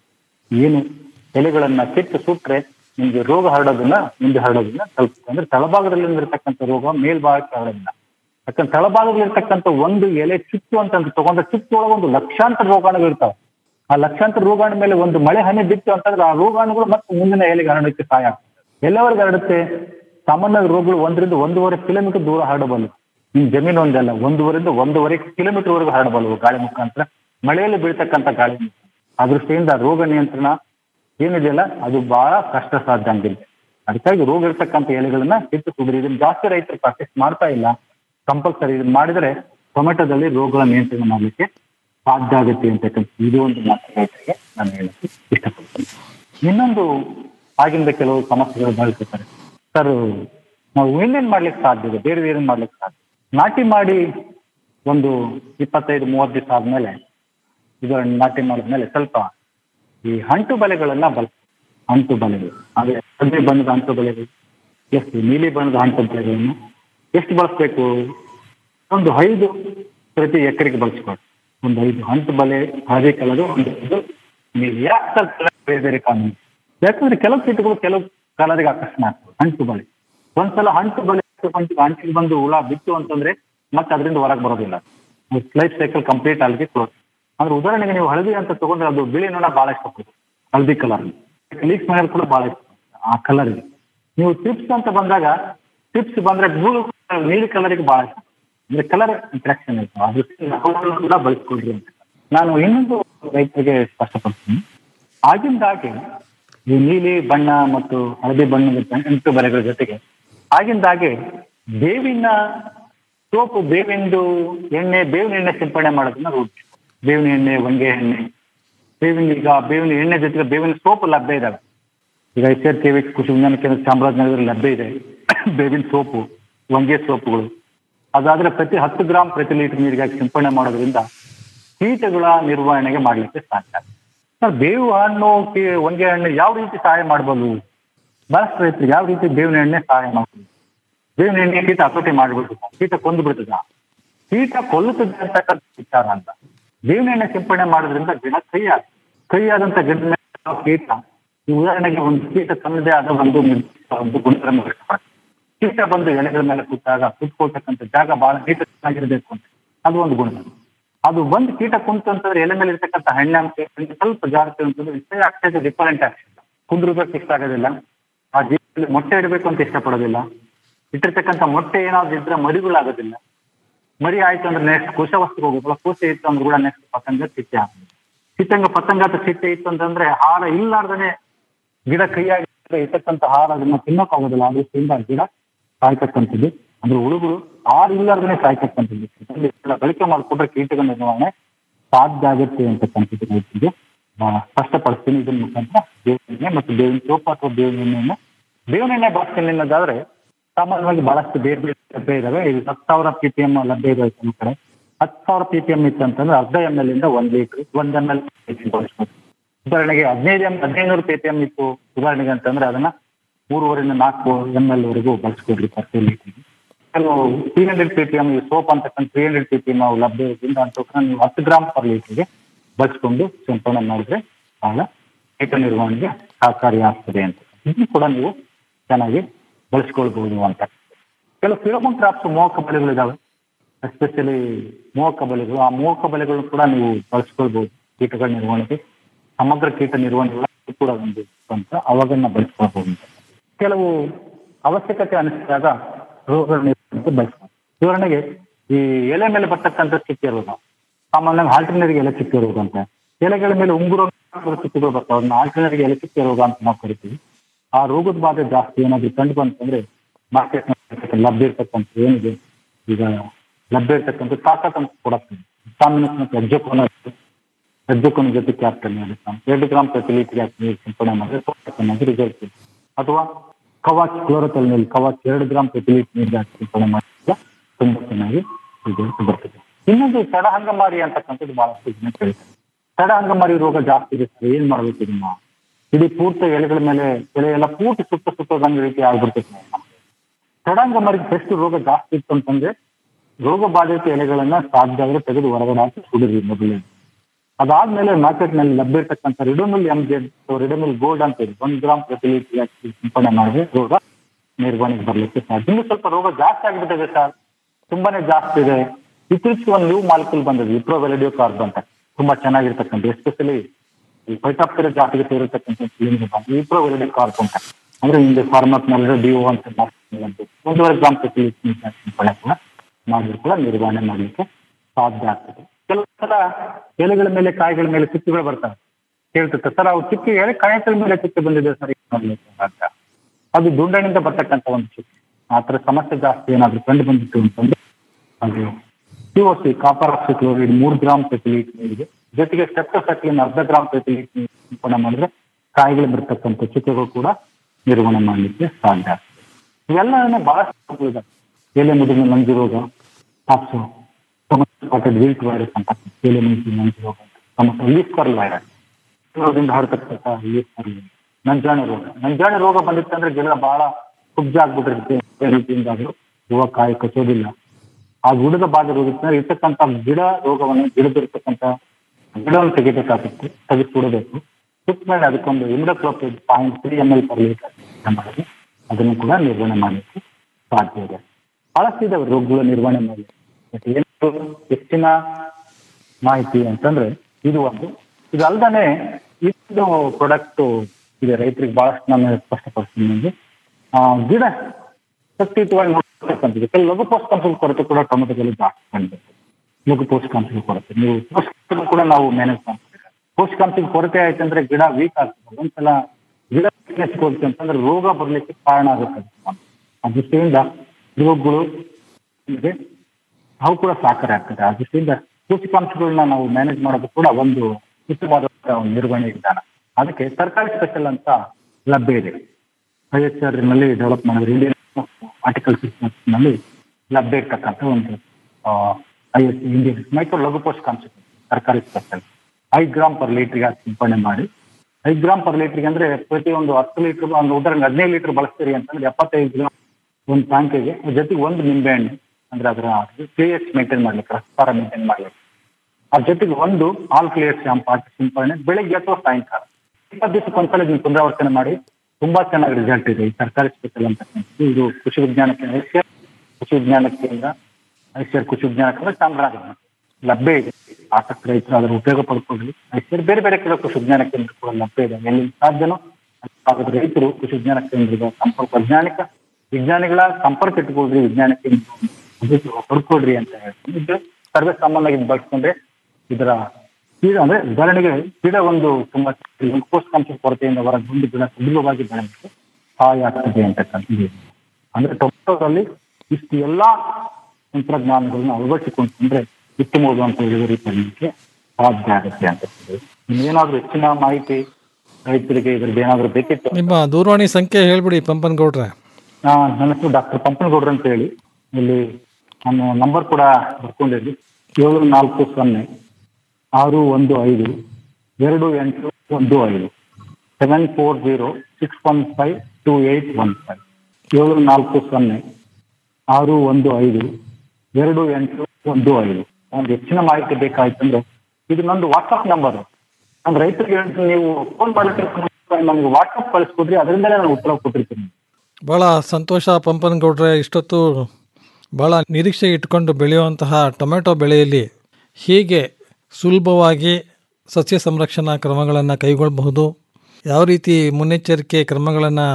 ಏನು ಎಲೆಗಳನ್ನ ಕಿತ್ತು ಸುಟ್ರೆ ನಿಮ್ಗೆ ರೋಗ ಹರಡೋದನ್ನ ಮುಂದೆ ಹರಡೋದನ್ನ ಸ್ವಲ್ಪ ಅಂದ್ರೆ ತಳಭಾಗದಲ್ಲಿ ಇರ್ತಕ್ಕಂಥ ರೋಗ ಮೇಲ್ಭಾಗಕ್ಕೆ ಹರಡೋದಿಲ್ಲ ಯಾಕಂದ್ರೆ ತಳಭಾಗದಲ್ಲಿ ಇರ್ತಕ್ಕಂಥ ಒಂದು ಎಲೆ ಚುಚ್ಚು ಅಂತ ತಗೊಂಡ್ರೆ ಚುಚ್ಚು ಒಳಗೆ ಒಂದು ಲಕ್ಷಾಂತರ ರೋಗಾಣುಗಳು ಇರ್ತಾವೆ ಆ ಲಕ್ಷಾಂತರ ರೋಗಾಣು ಮೇಲೆ ಒಂದು ಮಳೆ ಹನಿ ಬಿತ್ತು ಅಂತಂದ್ರೆ ಆ ರೋಗಾಣುಗಳು ಮತ್ತೆ ಮುಂದಿನ ಎಲೆಗೆ ಹರಡಕ್ಕೆ ಸಹಾಯ ಆಗ್ತದೆ ಎಲ್ಲವರೆಗೆ ಹರಡುತ್ತೆ ಸಾಮಾನ್ಯವಾಗಿ ರೋಗಗಳು ಒಂದರಿಂದ ಒಂದೂವರೆ ಕಿಲೋಮೀಟರ್ ದೂರ ಹರಡಬಲ್ಲ ನಿಮ್ ಜಮೀನು ಒಂದಲ್ಲ ಒಂದೂವರೆಯಿಂದ ಒಂದೂವರೆ ಕಿಲೋಮೀಟರ್ ವರೆಗೂ ಹರಡಬಲ್ಲವು ಗಾಳಿ ಮುಖಾಂತರ ಮಳೆಯಲ್ಲಿ ಬೀಳ್ತಕ್ಕಂಥ ಗಾಳಿ ಮುಖಾಂತರ. ಆ ದೃಷ್ಟಿಯಿಂದ ರೋಗ ನಿಯಂತ್ರಣ ಏನಿದೆಯಲ್ಲ ಅದು ಬಹಳ ಕಷ್ಟ ಸಾಧ್ಯ ಹಂಗಿಲ್ಲ ಅದಕ್ಕಾಗಿ ರೋಗ ಇರ್ತಕ್ಕಂಥ ಎಲೆಗಳನ್ನ ಕಿತ್ತು ಸುಡಿರಿ ಇದನ್ನ ಜಾಸ್ತಿ ರೈತರು ಪ್ರಾಕ್ಟೀಸ್ ಮಾಡ್ತಾ ಇಲ್ಲ ಕಂಪಲ್ಸರಿ ಇದನ್ನ ಮಾಡಿದ್ರೆ ಟೊಮೆಟೊದಲ್ಲಿ ರೋಗಗಳ ನಿಯಂತ್ರಣ ಮಾಡ್ಲಿಕ್ಕೆ ಸಾಧ್ಯ ಆಗುತ್ತೆ ಅಂತಕ್ಕಂಥ ಇದು ಒಂದು ಮಾತು ರೈತರಿಗೆ ನಾನು ಹೇಳಕ್ಕೆ ಇಷ್ಟಪಡ್ತೀನಿ ಇನ್ನೊಂದು ಆಗಿಂದ ಕೆಲವು ಸಮಸ್ಯೆಗಳು ಬೆಳೆಸುತ್ತಾರೆ ಸರ್ ನಾವು ಏನೇನ್ ಮಾಡ್ಲಿಕ್ಕೆ ಸಾಧ್ಯ ಇದೆ ಬೇರೆ ಏನೇನ್ ಮಾಡ್ಲಿಕ್ಕೆ ಸಾಧ್ಯ ನಾಟಿ ಮಾಡಿ ಒಂದು ಇಪ್ಪತ್ತೈದು ಮೂವತ್ತು ದಿವಸ ಆದ್ಮೇಲೆ ಇದರ ನಾಟಿ ಮಾಡಿದ್ಮೇಲೆ ಸ್ವಲ್ಪ ಈ ಅಂಟು ಬಲೆಗಳನ್ನ ಬಳಸ ಅಂಟು ಬಲೆಗಳು ಅದೇ ಹಳದಿ ಬಣ್ಣದ ಅಂಟು ಬಲೆಗಳು ಎಷ್ಟು ನೀಲಿ ಬಣ್ಣದ ಅಂಟು ಬಲೆಗಳನ್ನು ಎಷ್ಟು ಬಳಸ್ಬೇಕು ಒಂದು ಐದು ಪ್ರತಿ ಎಕರೆಗೆ ಬಳಸ್ಕೊಡಿ ಒಂದು ಐದು ಅಂಟು ಬಲೆ ಹಳದಿ ಕಲರು ಒಂದು ಐದು ನೀಲಿ ಯಾಕೆ ಸರ್ colour ಬೇರೆ ಬೇರೆ ಕಾನೂನು ಯಾಕಂದ್ರೆ ಕೆಲವು ಕೀಟಗಳು ಕೆಲವು ಕಲರಿಗೆ ಆಕರ್ಷಣೆ ಆಗ್ತವೆ ಅಂಟು ಬಲೆ ಒಂದ್ಸಲ ಅಂಟು ಬಲೆ ಅಂಟು ಅಂಟಿಗೆ ಬಂದು ಹುಳ ಬಿತ್ತು ಅಂತಂದ್ರೆ ಮತ್ತೆ ಅದರಿಂದ ಹೊರಗೆ ಬರೋದಿಲ್ಲ ಲೈಫ್ ಸೈಕಲ್ ಕಂಪ್ಲೀಟ್ ಅಲ್ಲಿಗೆ ಕ್ಲೋಸ್ ಅಂದ್ರೆ ಉದಾಹರಣೆಗೆ ನೀವು ಹಳದಿ ಅಂತ ತಗೊಂಡ್ರೆ ಅದು ಬಿಳಿ ನೋಡ ಬಹಳ ಇಷ್ಟಪಡ್ತೀವಿ ಹಳದಿ ಕಲರ್ ಲೀಕ್ಸ್ ಮನೆಯಲ್ಲಿ ಕೂಡ ಬಹಳ ಇಷ್ಟ ಆ ಕಲರ್ ಇದೆ ನೀವು ಟಿಪ್ಸ್ ಅಂತ ಬಂದಾಗ ಟಿಪ್ಸ್ ಬಂದ್ರೆ ಬ್ಲೂ ನೀಲಿ ಕಲರಿಗೆ ಬಹಳ ಇಷ್ಟ ಅಂದ್ರೆ ಕಲರ್ ಅಟ್ರಾಕ್ಷನ್ ಇತ್ತು ಆ ದೃಷ್ಟಿಯಿಂದ ಅವುಗಳನ್ನು ಕೂಡ ಬಳಸ್ಕೊಳ್ರಿ ಅಂತ ನಾನು ಇನ್ನೊಂದು ರೈತರಿಗೆ ಸ್ಪಷ್ಟಪಡ್ತೀನಿ ಆಗಿಂದಾಗೆ ಈ ನೀಲಿ ಬಣ್ಣ ಮತ್ತು ಹಳದಿ ಬಣ್ಣದ ಎಂಟು ಬಲೆಗಳ ಜೊತೆಗೆ ಆಗಿಂದಾಗೆ ಬೇವಿನ ಸೋಪು ಬೇವಿಂದು ಎಣ್ಣೆ ಬೇವಿನ ಎಣ್ಣೆ ಸಿಂಪಡಣೆ ಮಾಡೋದನ್ನ ರೂಢಿ ಬೇವಿನ ಎಣ್ಣೆ ಹೊಂಗೆ ಎಣ್ಣೆ ಬೇವಿನ ಈಗ ಬೇವಿನ ಎಣ್ಣೆ ಜೊತೆಗೆ ಬೇವಿನ ಸೋಪು ಲಭ್ಯ ಇದಾವೆ ಈಗ I C R K V ಕೃಷಿ ವಿಜ್ಞಾನ ಕೇಂದ್ರ ಚಾಮರಾಜನಗರದಲ್ಲಿ ಲಭ್ಯ ಇದೆ ಬೇವಿನ ಸೋಪು ಹೊಂಗೆ ಸೋಪುಗಳು ಅದಾದ್ರೆ ಪ್ರತಿ ಹತ್ತು ಗ್ರಾಮ್ ಪ್ರತಿ ಲೀಟರ್ ನೀರಿಗೆ ಹಾಕಿ ಸಿಂಪಡಣೆ ಮಾಡೋದ್ರಿಂದ ಕೀಟಗಳ ನಿರ್ವಹಣೆಗೆ ಮಾಡ್ಲಿಕ್ಕೆ ಸಾಧ್ಯ ಸರ್ ಬೇವು ಹಣ್ಣು ಕಿ- ಹೊಂಗೆ ಹಣ್ಣು ಯಾವ ರೀತಿ ಸಹಾಯ ಮಾಡಬಹುದು ಬಹಳಷ್ಟು ರೈತರಿಗೆ ಯಾವ ರೀತಿ ಬೇವಿನ ಎಣ್ಣೆ ಸಹಾಯ ಮಾಡ್ಬೋದು ಬೇವಿನ ಎಣ್ಣೆ ಕೀಟ ಹತೋಟಿ ಮಾಡ್ಬಿಡ್ತದ ಕೀಟ ಕೊಂದು ಬಿಡ್ತದ ಕೀಟ ಕೊಲ್ಲುತ್ತದೆ ಅಂತಕ್ಕಂಥ ವಿಚಾರ ಅಂತ ಬೇವಿನ ಎಣ್ಣೆ ಸಿಂಪಡಣೆ ಮಾಡೋದ್ರಿಂದ ಗಿಡ ಕೈ ಆಗ ಕೈ ಆದಂತ ಗಿಡದ ಮೇಲೆ ಇರೋ ಕೀಟ ಈ ಉದಾಹರಣೆಗೆ ಒಂದು ಕೀಟ ತನ್ನದೇ ಆದ ಒಂದು ನಿರ್ದಿಷ್ಟ ಒಂದು ಗುಣಧರ್ಮ ವ್ಯಕ್ತಪಡಿಸ್ತದೆ ಕೀಟ ಬಂದು ಎಲೆಗಳ ಮೇಲೆ ಕೂತಾಗ ಕುತ್ಕೊಳ್ತಕ್ಕಂಥ ಜಾಗ ಬಹಳ ನೀಟ ಚೆನ್ನಾಗಿರ್ಬೇಕು ಅಂತ ಅದು ಒಂದು ಗುಣಧರ್ಮ ಅದು ಬಂದು ಕೀಟ ಕುಂತು ಅಂತಂದ್ರೆ ಎಲೆ ಮೇಲೆ ಇರ್ತಕ್ಕಂಥ ಹಣ್ಣಾಂಶ ಸ್ವಲ್ಪ ಜಾಸ್ತಿ ಅಂತಂದ್ರೆ ಇಷ್ಟೇ ಆಗ್ತದೆ ಡಿಫರೆಂಟ್ ಆಗ್ತದೆ ಕುಂದ್ರಬೇಕು ಇಷ್ಟ ಆಗೋದಿಲ್ಲ ಆ ಜೀವನದಲ್ಲಿ ಮೊಟ್ಟೆ ಇಡಬೇಕು ಅಂತ ಇಷ್ಟಪಡೋದಿಲ್ಲ ಇಟ್ಟಿರ್ತಕ್ಕಂಥ ಮೊಟ್ಟೆ ಏನಾದ್ರು ಇದ್ರೆ ಮರಿಗಳಾಗೋದಿಲ್ಲ ಮರಿ ಆಯ್ತು ಅಂದ್ರೆ ನೆಕ್ಸ್ಟ್ ಕೋಶವಸ್ತು ಹೋಗುತ್ತಲ್ಲ ಕೋಶ ಇತ್ತು ಅಂದ್ರೆ ಕೂಡ ನೆಕ್ಸ್ಟ್ ಪತಂಗ ಚಿಟ್ಟೆ ಆಗ್ತದೆ ಚಿತ್ತಂಗ ಪತಂಗ ಅಥವಾ ಚಿಟ್ಟೆ ಇತ್ತು ಅಂತಂದ್ರೆ ಹಾರ ಇಲ್ಲಾರ್ದೇನೆ ಗಿಡ ಕೈಯಾಗಿ ಇರ್ತಕ್ಕಂಥ ಹಾರ ಅದನ್ನ ತಿನ್ನೋಕ್ಕಾಗೋದಿಲ್ಲ ಆ ದೃಷ್ಟಿಯಿಂದ ಗಿಡ ಸಾಯ್ತಕ್ಕಂಥದ್ದು ಅಂದ್ರೆ ಹುಳುಗಳು ಹಾರ ಇಲ್ಲಾರ್ದೇನೆ ಸಾಯ್ತಕ್ಕಂಥದ್ದು ಇದರಲ್ಲಿ ಇದನ್ನ ಬಳಕೆ ಮಾಡಿಕೊಂಡ್ರೆ ಕೀಟಗಳ ನಿರ್ವಹಣೆ ಸಾಧ್ಯ ಆಗುತ್ತೆ ಅಂತಕ್ಕಂಥದ್ದು ರೈತರಿಗೆ ಆ, ಸ್ಪಷ್ಟಪಡಿಸ್ತೀನಿ ಇದನ್ನ ಮುಖಾಂತರ ಬೇವಿನ ಎಣ್ಣೆ ಮತ್ತು ಬೇವಿನ ಸೋಪು ಅಥವಾ ಬೇವಿನ ಎಣ್ಣೆಯನ್ನ ಬೇವಿನ ಎಣ್ಣೆ ಬಳಸ್ತೀನಿ ಅನ್ನೋದಾದ್ರೆ ಸಾಮಾನ್ಯವಾಗಿ ಬಹಳಷ್ಟು ಬೇರೆ ಬೇರೆ ಲಭ್ಯ ಇದಾವೆ ಇದು ಹತ್ತು ಸಾವಿರ ಪಿ ಪಿ ಎಂ ಲಭ್ಯ ಇದೆ ಕೆಲವು ಕಡೆ ಹತ್ತು ಸಾವಿರ ಪಿ ಪಿ ಎಂ ಇತ್ತು ಅಂತಂದ್ರೆ ಅರ್ಧ ಎಮ್ ಎಲ್ ಇಂದ ಒಂದ್ ಲೀಟರ್ ಒಂದ್ ಎಮ್ ಎಲ್ ಬಳಸ್ಬೋದು ಉದಾಹರಣೆಗೆ ಹದಿನೈದು ಎಂ ಹದಿನೈದು ಪಿ ಪಿ ಎಂ ಇತ್ತು ಉದಾಹರಣೆಗೆ ಅಂತಂದ್ರೆ ಅದನ್ನ ಮೂರುವರೆಯಿಂದ ನಾಲ್ಕು ಎಮ್ ಎಲ್ ವರೆಗೂ ಬಳಸ್ಕೊಡ್ರಿ ಪ್ರತಿ ಲೀಟರ್ಗೆ ಕೆಲವು three hundred P P M soap ಅಂತಕ್ಕಂಥ three hundred P P M ನಾವು ಲಭ್ಯ ಇರೋದ್ರಿಂದ ಅಂತ ನೀವು ಹತ್ತು ಗ್ರಾಮ್ ಪರ್ ಲೀಟರ್ಗೆ ಬಳಸ್ಕೊಂಡು ಸಿಂಪಡಣೆ ಮಾಡಿದ್ರೆ ಬಹಳ ಕೀಟ ನಿರ್ವಹಣೆಗೆ ಸಹಕಾರಿ ಆಗ್ತದೆ ಅಂತ ಇದನ್ನು ಕೂಡ ನೀವು ಚೆನ್ನಾಗಿ ಬಳಸ್ಕೊಳ್ಬಹುದು ಅಂತ ಕೆಲವು ಫಿರೋಮೋನ್ ಟ್ರಾಪ್ಸ್ ಮೋಹಕ ಬಲೆಗಳಿದಾವೆ ಎಸ್ಪೆಷಲಿ ಮೋಹಕ ಬಲೆಗಳು ಆ ಮೋಹಕ ಬಲೆಗಳನ್ನು ಕೂಡ ನೀವು ಬಳಸ್ಕೊಳ್ಬಹುದು ಕೀಟಗಳ ನಿರ್ವಹಣೆಗೆ ಸಮಗ್ರ ಕೀಟ ನಿರ್ವಹಣೆ ಎಲ್ಲ ಕೂಡ ಒಂದು ಅಂತ ಅವಾಗನ್ನ ಬಳಸ್ಕೊಳ್ಬಹುದು ಅಂತ ಕೆಲವು ಅವಶ್ಯಕತೆ ಅನಿಸಿದಾಗ ರೋಗಗಳ ನಿರ್ವಹಣೆಗೆ ಬಳಸ್ಬೋದು ಉದಾಹರಣೆಗೆ ಈ ಎಲೆ ಮೇಲೆ ಬರ್ತಕ್ಕಂಥ ಚಿಕ್ಕೆ ರೋಗ ಸಾಮಾನ್ಯವಾಗಿ ಆಲ್ಟರ್ನರಿಗೆ ಎಲೆ ಚಿಕ್ಕೆ ರೋಗ ಅಂತ ಎಲೆಗಳ ಮೇಲೆ ಉಂಗುರ ಚಿಕ್ಕಗಳು ಬರ್ತಾವೆ ಅದನ್ನ ಆಲ್ಟರ್ನರಿಗೆ ಎಲೆ ಚಿಕ್ಕೆ ರೋಗ ಅಂತ ನಾವು ಕರಿತೀವಿ ಆ ರೋಗದ ಬಾಧೆ ಜಾಸ್ತಿ ಏನಾದ್ರು ಕಂಡು ಬಂತಂದ್ರೆ ಮಾರ್ಕೆಟ್ ಲಭ್ಯ ಇರ್ತಕ್ಕಂಥ ಏನಿದೆ ಈಗ ಲಭ್ಯ ಇರ್ತಕ್ಕಂಥ ತಾಕತ್ ಅಂತ ಕೊಡತ್ತೆ ಸಾಮಾನ್ಯ ಮತ್ತು ಅಜ್ಜಕೋನ ಅಜ್ಜಕೋನ ಜೊತೆ ಕ್ಯಾಪ್ಟನ್ ಎರಡು ಗ್ರಾಮ್ ಪ್ರತಿ ಲೀಟರ್ ಹಾಕಿ ಸಿಂಪಡಣೆ ಮಾಡಿದ್ರೆ ತುಂಬಾ ಚೆನ್ನಾಗಿ ರಿಸಲ್ಟ್ ಇದೆ ಅಥವಾ ಕವಾಚ್ ಕ್ಲೋರತಲ್ ಮೇಲೆ ಕವಾಚ್ ಎರಡು ಗ್ರಾಮ್ ಪ್ರತಿ ಲೀಟರ್ ನೀರಿಗೆ ಹಾಕಿ ಸಿಂಪಡಣೆ ಮಾಡಿದ್ರೆ ತುಂಬಾ ಚೆನ್ನಾಗಿ ರಿಸಲ್ಟ್ ಬರ್ತದೆ ಇನ್ನೊಂದು ತಡ ಹಂಗಮಾರಿ ಅಂತಕ್ಕಂಥದ್ದು ಬಹಳಷ್ಟು ಜನ ಕೇಳ್ತಾರೆ ತಡ ಹಂಗಮಾರಿ ರೋಗ ಜಾಸ್ತಿ ಇದೆ ಸರ್ ಏನ್ ಮಾಡ್ಬೇಕು ಇದನ್ನ ಇಡೀ ಪೂರ್ತಿ ಎಲೆಗಳ ಮೇಲೆ ಎಲೆ ಎಲ್ಲ ಪೂರ್ತಿ ಸುತ್ತ ಸುತ್ತೋದಂಗ ರೀತಿ ಆಗ್ಬಿಡ್ತೈತೆ ತಡಂಗ ಮರಿಗೆ ಎಷ್ಟು ರೋಗ ಜಾಸ್ತಿ ಇತ್ತು ಅಂತಂದ್ರೆ ರೋಗ ಬಾಧಿತ ಎಲೆಗಳನ್ನ ಸಾಧ್ಯ ಆದ್ರೆ ತೆಗೆದು ಹೊರಗಡೆ ಹಾಕಿ ಸುಡಿರಿ ಮೊದಲೇ ಅದಾದ್ಮೇಲೆ ಮಾರ್ಕೆಟ್ ನಲ್ಲಿ ಲಭ್ಯ ಇರ್ತಕ್ಕಂಥ Ridomil M Z Ridomil gold ಅಂತ ಇದೆ ಒಂದ್ ಗ್ರಾಮ್ ಪ್ರತಿ ಲೀಟರ್ ಹಾಕಿ ಸಿಂಪಡಣೆ ಮಾಡಿದ್ರೆ ರೋಗ ನಿರ್ವಹಣೆಗೆ ಬರ್ಲಿಕ್ಕೆ ಸಾಧ್ಯ ಇನ್ನು ಸ್ವಲ್ಪ ರೋಗ ಜಾಸ್ತಿ ಆಗ್ಬಿಟ್ಟಿದೆ ಸರ್ ತುಂಬಾನೇ ಜಾಸ್ತಿ ಇದೆ ಇತ್ತೀಚೆಗೆ ಒಂದು ನ್ಯೂ ಮಾಲಿಕ್ಯೂಲ್ ಬಂದಿದೆ ಇಪ್ರೋವೆಲಿಡಿಯೋ ಕಾರ್ಬ್ ಅಂತ ತುಂಬಾ ಚೆನ್ನಾಗಿರ್ತಕ್ಕಂಥ ಎಸ್ಪೆಷಲಿ ಈ ಪೈಟಾಪ್ತರ ಜಾತಿಗೆ ಸೇರಿರ್ತಕ್ಕಂಥ ಇಪ್ರೋವರಿಡಿ ಕಾರ್ಪೊಂಟ ಅಂದ್ರೆ ಹಿಂದೆ ಫಾರ್ಮಕ್ ಮಾಡಿದ್ರೆ ಡಿ ಓ ಅಂತ ಮಾಡ್ಕೊಂಡು ಒಂದೂವರೆ ಗ್ರಾಮ್ ಪ್ರತಿ ಸಿಂಪಡಣೆ ಕೂಡ ಮಾಡಿದ್ರು ಕೂಡ ನಿರ್ವಹಣೆ ಮಾಡ್ಲಿಕ್ಕೆ ಸಾಧ್ಯ ಆಗ್ತದೆ ಕೆಲವು ಸಲ ಎಲೆಗಳ ಮೇಲೆ ಕಾಯಿಗಳ ಮೇಲೆ ಚುಕ್ಕಿಗಳು ಬರ್ತವೆ ಕೇಳ್ತಿರ್ತಾರೆ ಸರ್ ಅವು ಚುಕ್ಕಿ ಎಲೆ ಕಾಯಿಗಳ ಮೇಲೆ ಚುಕ್ಕಿ ಬಂದಿದೆ ಸರ್ ಏನ್ ಮಾಡ್ಬೇಕು ಅಂತ ಅದು ದುಂಡನಿಂದ ಬರ್ತಕ್ಕಂಥ ಒಂದು ಚುಕ್ಕಿ ಆ ಥರ ಸಮಸ್ಯೆ ಜಾಸ್ತಿ ಏನಾದ್ರು ಕಂಡು ಬಂದಿತ್ತು ಅಂತಂದ್ರೆ ಅದು ಸಿ ಕಾಪರ್ ಆಕ್ಸಿಕ್ಲೋರೈಡ್ ಮೂರು ಗ್ರಾಮ್ ಪ್ರತಿ ಲೀಟರ್ ನೀರಿಗೆ ಜೊತೆಗೆ ಸ್ಟೆಪ್ಟೋಸೈಕ್ಲಿನ್ ಅರ್ಧ ಗ್ರಾಮ್ ಪ್ರತಿ ಲೀಟರ್ ನೀರು ಸಿಂಪಡಣೆ ಮಾಡಿದ್ರೆ ಕಾಯಿಗಳು ಬರ್ತಕ್ಕಂಥ ಚುಕ್ಕೆಗಳು ಕೂಡ ನಿರ್ವಹಣೆ ಮಾಡಲಿಕ್ಕೆ ಸಾಧ್ಯ ಆಗ್ತದೆ ಇವೆಲ್ಲ ಬಹಳಷ್ಟು ಇದೆ ಎಲೆ ಮುದುಗಿನ ನಂಜು ರೋಗ ಪಾಪ್ಸು ಸ್ಪಾಟೆಡ್ ವಿಲ್ಟ್ ವೈರಸ್ ಅಂತ ಎಲೆ ಮುದುಗಿನ ನಂಜು ರೋಗ ಅಂತ ಸಮಸ್ಯೆ ಲೀಸ್ಕರ್ಲ್ ವೈರಸ್ ರೋಗದಿಂದ ಹರಡ್ತಕ್ಕಂಥ ಲೀಸ್ಕರ್ಲ್ ನಂಜಾಣು ರೋಗ ನಂಜಾಣು ರೋಗ ಬಂದಿತ್ತಂದ್ರೆ ಗಿಡ ಬಹಳ ಕುಬ್ಜ ಆಗ್ಬಿಟ್ಟಿರುತ್ತೆ ರೀತಿಯಿಂದಾದ್ರು ಹೂವ ಕಾಯಿ ಕಚ್ಚೋದಿಲ್ಲ ಆ ಗಿಡದ ಬಾಧೆ ರೋಗಕ್ಕೆ ಇರ್ತಕ್ಕಂಥ ಗಿಡ ರೋಗವನ್ನು ಗಿಡದಿರ್ತಕ್ಕಂಥ ಗಿಡವನ್ನು ತೆಗಿಬೇಕಾಗುತ್ತೆ ತೆಗೆದುಬಿಡಬೇಕು ಸುತ್ತ ಮೇಲೆ ಅದಕ್ಕೊಂದು imidacloprid point three M L per litre ಮಾಡಿ ಅದನ್ನು ಕೂಡ ನಿರ್ವಹಣೆ ಮಾಡಲಿಕ್ಕೆ ಸಾಧ್ಯ ಇದೆ ಬಹಳಷ್ಟು ಇದಾವೆ ರೋಗಗಳ ನಿರ್ವಹಣೆ ಮಾಡಿ ಬಟ್ ಏನು ಹೆಚ್ಚಿನ ಮಾಹಿತಿ ಅಂತಂದ್ರೆ ಇದು ಒಂದು ಇದು ಅಲ್ದೇ ಇದು ಪ್ರಾಡಕ್ಟ್ ಇದೆ ರೈತರಿಗೆ ಬಹಳಷ್ಟು ನಾನು ಸ್ಪಷ್ಟಪಡಿಸ್ತೀನಿ ನಿಮಗೆ ಆ, ಗಿಡ ಶಕ್ತಿಯುತವಾಗಿ ನೋಡ್ತಕ್ಕಂಥದ್ದು ಕೆಲವು ಲಘು ಪೋಷಕಾಂಶಗಳ ಕೊರತೆ ಕೂಡ ಟೊಮೆಟೊದಲ್ಲಿ ಜಾಸ್ತಿ ಕಂಡಿದೆ ಲಘು ಪೋಷಕಾಂಶಗಳ ಕೊರತೆ ನೀವು ಪೋಷಕಾಂಶಗಳು ಕೂಡ ನಾವು ಮ್ಯಾನೇಜ್ ಮಾಡ್ತೀವಿ ಪೋಷಕಾಂಶಗಳ ಕೊರತೆ ಆಯ್ತಂದ್ರೆ ಗಿಡ ವೀಕ್ ಆಗ್ತದೆ ಒಂದ್ಸಲ ಗಿಡ ವೀಕ್ನೆಸ್ ಕೊರತೆ ಅಂತಂದ್ರೆ ರೋಗ ಬರ್ಲಿಕ್ಕೆ ಕಾರಣ ಆಗುತ್ತೆ ಆ ದೃಷ್ಟಿಯಿಂದ ರೋಗಗಳು ಇದೆ ಅವು ಕೂಡ ಸಹಕಾರಿ ಆಗ್ತದೆ ಆ ದೃಷ್ಟಿಯಿಂದ ಪೋಷಕಾಂಶಗಳನ್ನ ನಾವು ಮ್ಯಾನೇಜ್ ಮಾಡೋದು ಕೂಡ ಒಂದು ಉತ್ತಮವಾದ ಒಂದು ನಿರ್ವಹಣೆ ವಿಧಾನ ಅದಕ್ಕೆ ಸರ್ಕಾರಿ ಸ್ಪೆಷಲ್ ಅಂತ ಲಭ್ಯ ಇದೆ ಐ ಎಚ್ ಆರ್ ನಲ್ಲಿ ಡೆವಲಪ್ ಮಾಡಿದ್ರೆ ಇಂಡಿಯನ್ ಆರ್ಟಿಕಲ್ ನಲ್ಲಿ ಲಭ್ಯ ಇರ್ತಕ್ಕಂಥ ಒಂದು ಐ ಎಸ್ ಇಂಡಿಯನ್ ಮೈಕ್ರೋ ಲಘು ಪೋಷಕಾಂಶ ಸರ್ಕಾರಿ ಸ್ಪೆಷಲ್ ಐದು ಗ್ರಾಮ್ ಪರ್ ಲೀಟರ್ಗೆ ಸಿಂಪಡಣೆ ಮಾಡಿ ಐದು ಗ್ರಾಮ್ ಪರ್ ಲೀಟರ್ಗೆ ಅಂದ್ರೆ ಪ್ರತಿಯೊಂದು ಹತ್ತು ಲೀಟರ್ ಒಂದು ಉದಾಹರಣೆ ಹದಿನೈದು ಲೀಟರ್ ಬಳಸ್ತೀರಿ ಅಂತಂದ್ರೆ ಎಪ್ಪತ್ತೈದು ಗ್ರಾಮ್ ಒಂದು ಟ್ಯಾಂಕಿಗೆ ಜೊತೆಗೆ ಒಂದು ನಿಂಬೆಹಣ್ಣು ಅಂದ್ರೆ ಅದರ ಪಿ ಎಚ್ ಮೇಂಟೈನ್ ಮಾಡ್ಲಿಕ್ಕೆ ರಸಸಾರ ಮೇಂಟೈನ್ ಮಾಡ್ಲಿಕ್ಕೆ ಅದ್ರ ಜೊತೆಗೆ ಒಂದು ಆಲ್ ಕ್ಲಿಯರ್ ಶಾಂಪು ಹಾಕಿ ಸಿಂಪಡಣೆ ಬೆಳಿಗ್ಗೆ ಅಥವಾ ಸಾಯಂಕಾಲ ಇಪ್ಪತ್ತು ದಿವಸಕ್ಕೆ ಒಂದ್ಸಲ ನೀವು ಪುನರಾವರ್ತನೆ ಮಾಡಿ ತುಂಬಾ ಚೆನ್ನಾಗಿ ರಿಸಲ್ಟ್ ಇದೆ ಈ ಸರ್ಕಾರಿ ಸ್ಪೆಷಲ್ ಅಂತಕ್ಕಂಥದ್ದು ಇದು ಕೃಷಿ ವಿಜ್ಞಾನ ಕೇಂದ್ರ ಐಸಿಆರ್ ಕೃಷಿ ವಿಜ್ಞಾನ ಕೇಂದ್ರ ಐಸಿಆರ್ ಕೃಷಿ ವಿಜ್ಞಾನ ಕೇಂದ್ರ ಚಾಮರಾಜನಗರ ಲಭ್ಯ ಇದೆ ಆಸಕ್ತ ರೈತರು ಅದರ ಉಪಯೋಗ ಪಡ್ಕೊಳ್ಳಿ ಐಸಿಆರ್ ಬೇರೆ ಬೇರೆ ಕೆಲವು ಕೃಷಿ ವಿಜ್ಞಾನ ಕೇಂದ್ರ ಕೂಡ ಲಭ್ಯ ಇದೆ ಎಲ್ಲಿ ಸಾಧ್ಯನೋ ಅಲ್ಲಿ ಭಾಗದ ರೈತರು ಕೃಷಿ ವಿಜ್ಞಾನ ಕೇಂದ್ರದ ಸಂಪರ್ಕ ವೈಜ್ಞಾನಿಕ ವಿಜ್ಞಾನಿಗಳ ಸಂಪರ್ಕ ಇಟ್ಕೊಳ್ರಿ ವಿಜ್ಞಾನ ಕೇಂದ್ರ ಪಡ್ಕೊಳ್ರಿ ಅಂತ ಹೇಳ್ತೀನಿ ಇದು ಸರ್ವೇ ಸಾಮಾನ್ಯವಾಗಿ ಇದ್ ಬಳಸ್ಕೊಂಡ್ರೆ ಇದರ ಗಿಡ ಅಂದ್ರೆ ಉದಾಹರಣೆಗೆ ಗಿಡ ಒಂದು ತುಂಬಾ ಪೋಷಕಾಂಶ ಕೊರತೆಯಿಂದ ಹೊರಗೆ ಬಂದು ಗಿಡ ಸುಲಭವಾಗಿ ಬೆಳೆಯಲಿಕ್ಕೆ ಸಹಾಯ ಆಗ್ತದೆ ಅಂತಕ್ಕಂಥದ್ದು ಅಂದ್ರೆ ಟೊಮೆಟೊದಲ್ಲಿ ಇಷ್ಟು ಎಲ್ಲಾ ತಂತ್ರಜ್ಞಾನಗಳನ್ನ ಅಳವಡಿಸಿಕೊಂಡ್ರೆ ಉತ್ತಮವಾದಂತ ಇಳುವರಿ ಪಡೆಯಲಿಕ್ಕೆ ಸಾಧ್ಯ ಆಗುತ್ತೆ ಅಂತ ಹೇಳ್ತೀವಿ. ಇನ್ನೇನಾದ್ರೂ ಹೆಚ್ಚಿನ ಮಾಹಿತಿ ರೈತರಿಗೆ ಇದ್ರದ್ದು ಏನಾದ್ರೂ ಬೇಕಿತ್ತು ನಿಮ್ಮ ದೂರವಾಣಿ ಸಂಖ್ಯೆ ಹೇಳ್ಬಿಡಿ ಪಂಪನ್ಗೌಡ್ರೆ ಆ, ನನ್ನ ಹೆಸರು ಡಾಕ್ಟರ್ ಪಂಪನಗೌಡ್ರು ಅಂತ ಹೇಳಿ ಇಲ್ಲಿ ನಾನು ನಂಬರ್ ಕೂಡ ಬರ್ಕೊಂಡಿದ್ವಿ ಏಳು ನಾಲ್ಕು ಸೊನ್ನೆ ಆರು ಒಂದು ಐದು ಎರಡು ಎಂಟು ಒಂದು ಐದು seven four zero six one five two eight one five ಏಳು ನಾಲ್ಕು ಸೊನ್ನೆ ಆರು ಒಂದು ಐದು ಎರಡು ಎಂಟು ಒಂದು ಐದು ಒಂದು ಹೆಚ್ಚಿನ ಮಾಹಿತಿ ಬೇಕಾಯ್ತಂದ್ರೆ ಇದು ನಂದು ವಾಟ್ಸಪ್ ನಂಬರ್ ನಾನು ರೈತರಿಗೆ ಹೇಳ್ತೀನಿ ನೀವು ಫೋನ್ ಮಾಡಲಿಕ್ಕೆ ನಮ್ಗೆ ವಾಟ್ಸಪ್ ಕಳಿಸ್ಕೊಡ್ರಿ ಅದರಿಂದಲೇ ನಾನು ಉತ್ತರ ಕೊಟ್ಟಿರ್ತೀನಿ ಭಾಳ ಸಂತೋಷ ಪಂಪನಗೌಡ್ರೆ ಇಷ್ಟೊತ್ತು ಭಾಳ ನಿರೀಕ್ಷೆ ಇಟ್ಕೊಂಡು ಬೆಳೆಯುವಂತಹ ಟೊಮೆಟೊ ಬೆಳೆಯಲ್ಲಿ ಹೀಗೆ ಸುಲಭವಾಗಿ ಸಸ್ಯ ಸಂರಕ್ಷಣಾ ಕ್ರಮಗಳನ್ನು ಕೈಗೊಳ್ಳಬಹುದು ಯಾವ ರೀತಿ ಮುನ್ನೆಚ್ಚರಿಕೆ ಕ್ರಮಗಳನ್ನು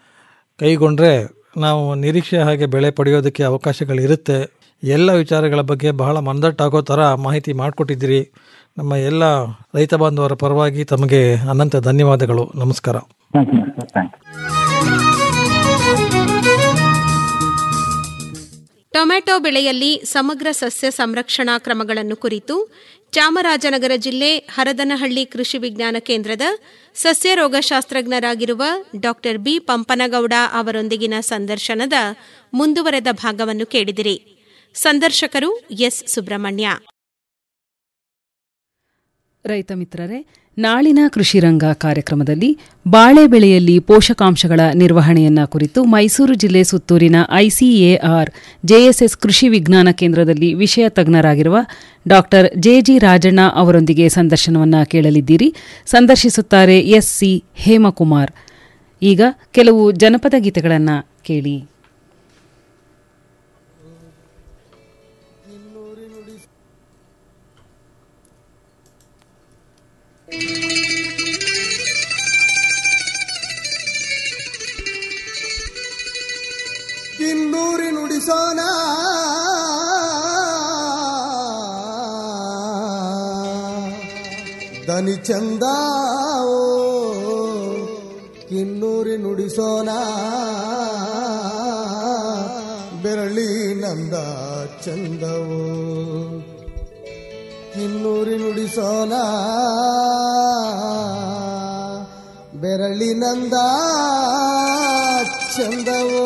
ಕೈಗೊಂಡ್ರೆ ನಾವು ನಿರೀಕ್ಷೆ ಹಾಗೆ ಬೆಳೆ ಪಡೆಯೋದಕ್ಕೆ ಅವಕಾಶಗಳಿರುತ್ತೆ ಎಲ್ಲ ವಿಚಾರಗಳ ಬಗ್ಗೆ ಬಹಳ ಮನದಟ್ಟಾಗೋ ಥರ ಮಾಹಿತಿ ಮಾಡಿಕೊಟ್ಟಿದ್ದೀರಿ ನಮ್ಮ ಎಲ್ಲ ರೈತ ಬಾಂಧವರ ಪರವಾಗಿ ತಮಗೆ ಅನಂತ ಧನ್ಯವಾದಗಳು ನಮಸ್ಕಾರ thank you sir thank you tomato ಬೆಳೆಯಲ್ಲಿ ಸಮಗ್ರ ಸಸ್ಯ ಸಂರಕ್ಷಣಾ ಕ್ರಮಗಳನ್ನು ಕುರಿತು ಚಾಮರಾಜನಗರ ಜಿಲ್ಲೆ ಹರದನಹಳ್ಳಿ ಕೃಷಿ ವಿಜ್ಞಾನ ಕೇಂದ್ರದ ಸಸ್ಯ ರೋಗಶಾಸ್ತ್ರಜ್ಞರಾಗಿರುವ ಡಾಕ್ಟರ್ ಬಿ ಪಂಪನಗೌಡ ಅವರೊಂದಿಗಿನ ಸಂದರ್ಶನದ ಮುಂದುವರೆದ ಭಾಗವನ್ನು ಕೇಳಿದಿರಿ ಸಂದರ್ಶಕರು ಎಸ್ ಸುಬ್ರಹ್ಮಣ್ಯ ರೈತ ಮಿತ್ರರೇ ನಾಳಿನ ಕೃಷಿರಂಗ ಕಾರ್ಯಕ್ರಮದಲ್ಲಿ ಬಾಳೆ ಬೆಳೆಯಲ್ಲಿ ಪೋಷಕಾಂಶಗಳ ನಿರ್ವಹಣೆಯನ್ನ ಕುರಿತು ಮೈಸೂರು ಜಿಲ್ಲೆ ಸುತ್ತೂರಿನ ಐಸಿಎಆರ್ ಜೆಎಸ್ಎಸ್ ಕೃಷಿ ವಿಜ್ಞಾನ ಕೇಂದ್ರದಲ್ಲಿ ವಿಷಯ ತಜ್ಞರಾಗಿರುವ ಡಾಕ್ಟರ್ ಜೆಜಿ ರಾಜಣ್ಣ ಅವರೊಂದಿಗೆ ಸಂದರ್ಶನವನ್ನ ಕೇಳಲಿದ್ದೀರಿ ಸಂದರ್ಶಿಸುತ್ತಾರೆ ಎಸ್ಸಿ ಹೇಮಕುಮಾರ್ ಈಗ ಕೆಲವು ಜನಪದ ಗೀತೆಗಳನ್ನು ಕೇಳಿ ದನಿ ಚಂದ ಕಿನ್ನೂರಿ ನುಡಿಸೋಣ ಬೆರಳಿ ನಂದ ಚಂದವು ಕಿನ್ನೂರಿ ನುಡಿಸೋಣ ಬೆರಳಿ ನಂದ ಚಂದವು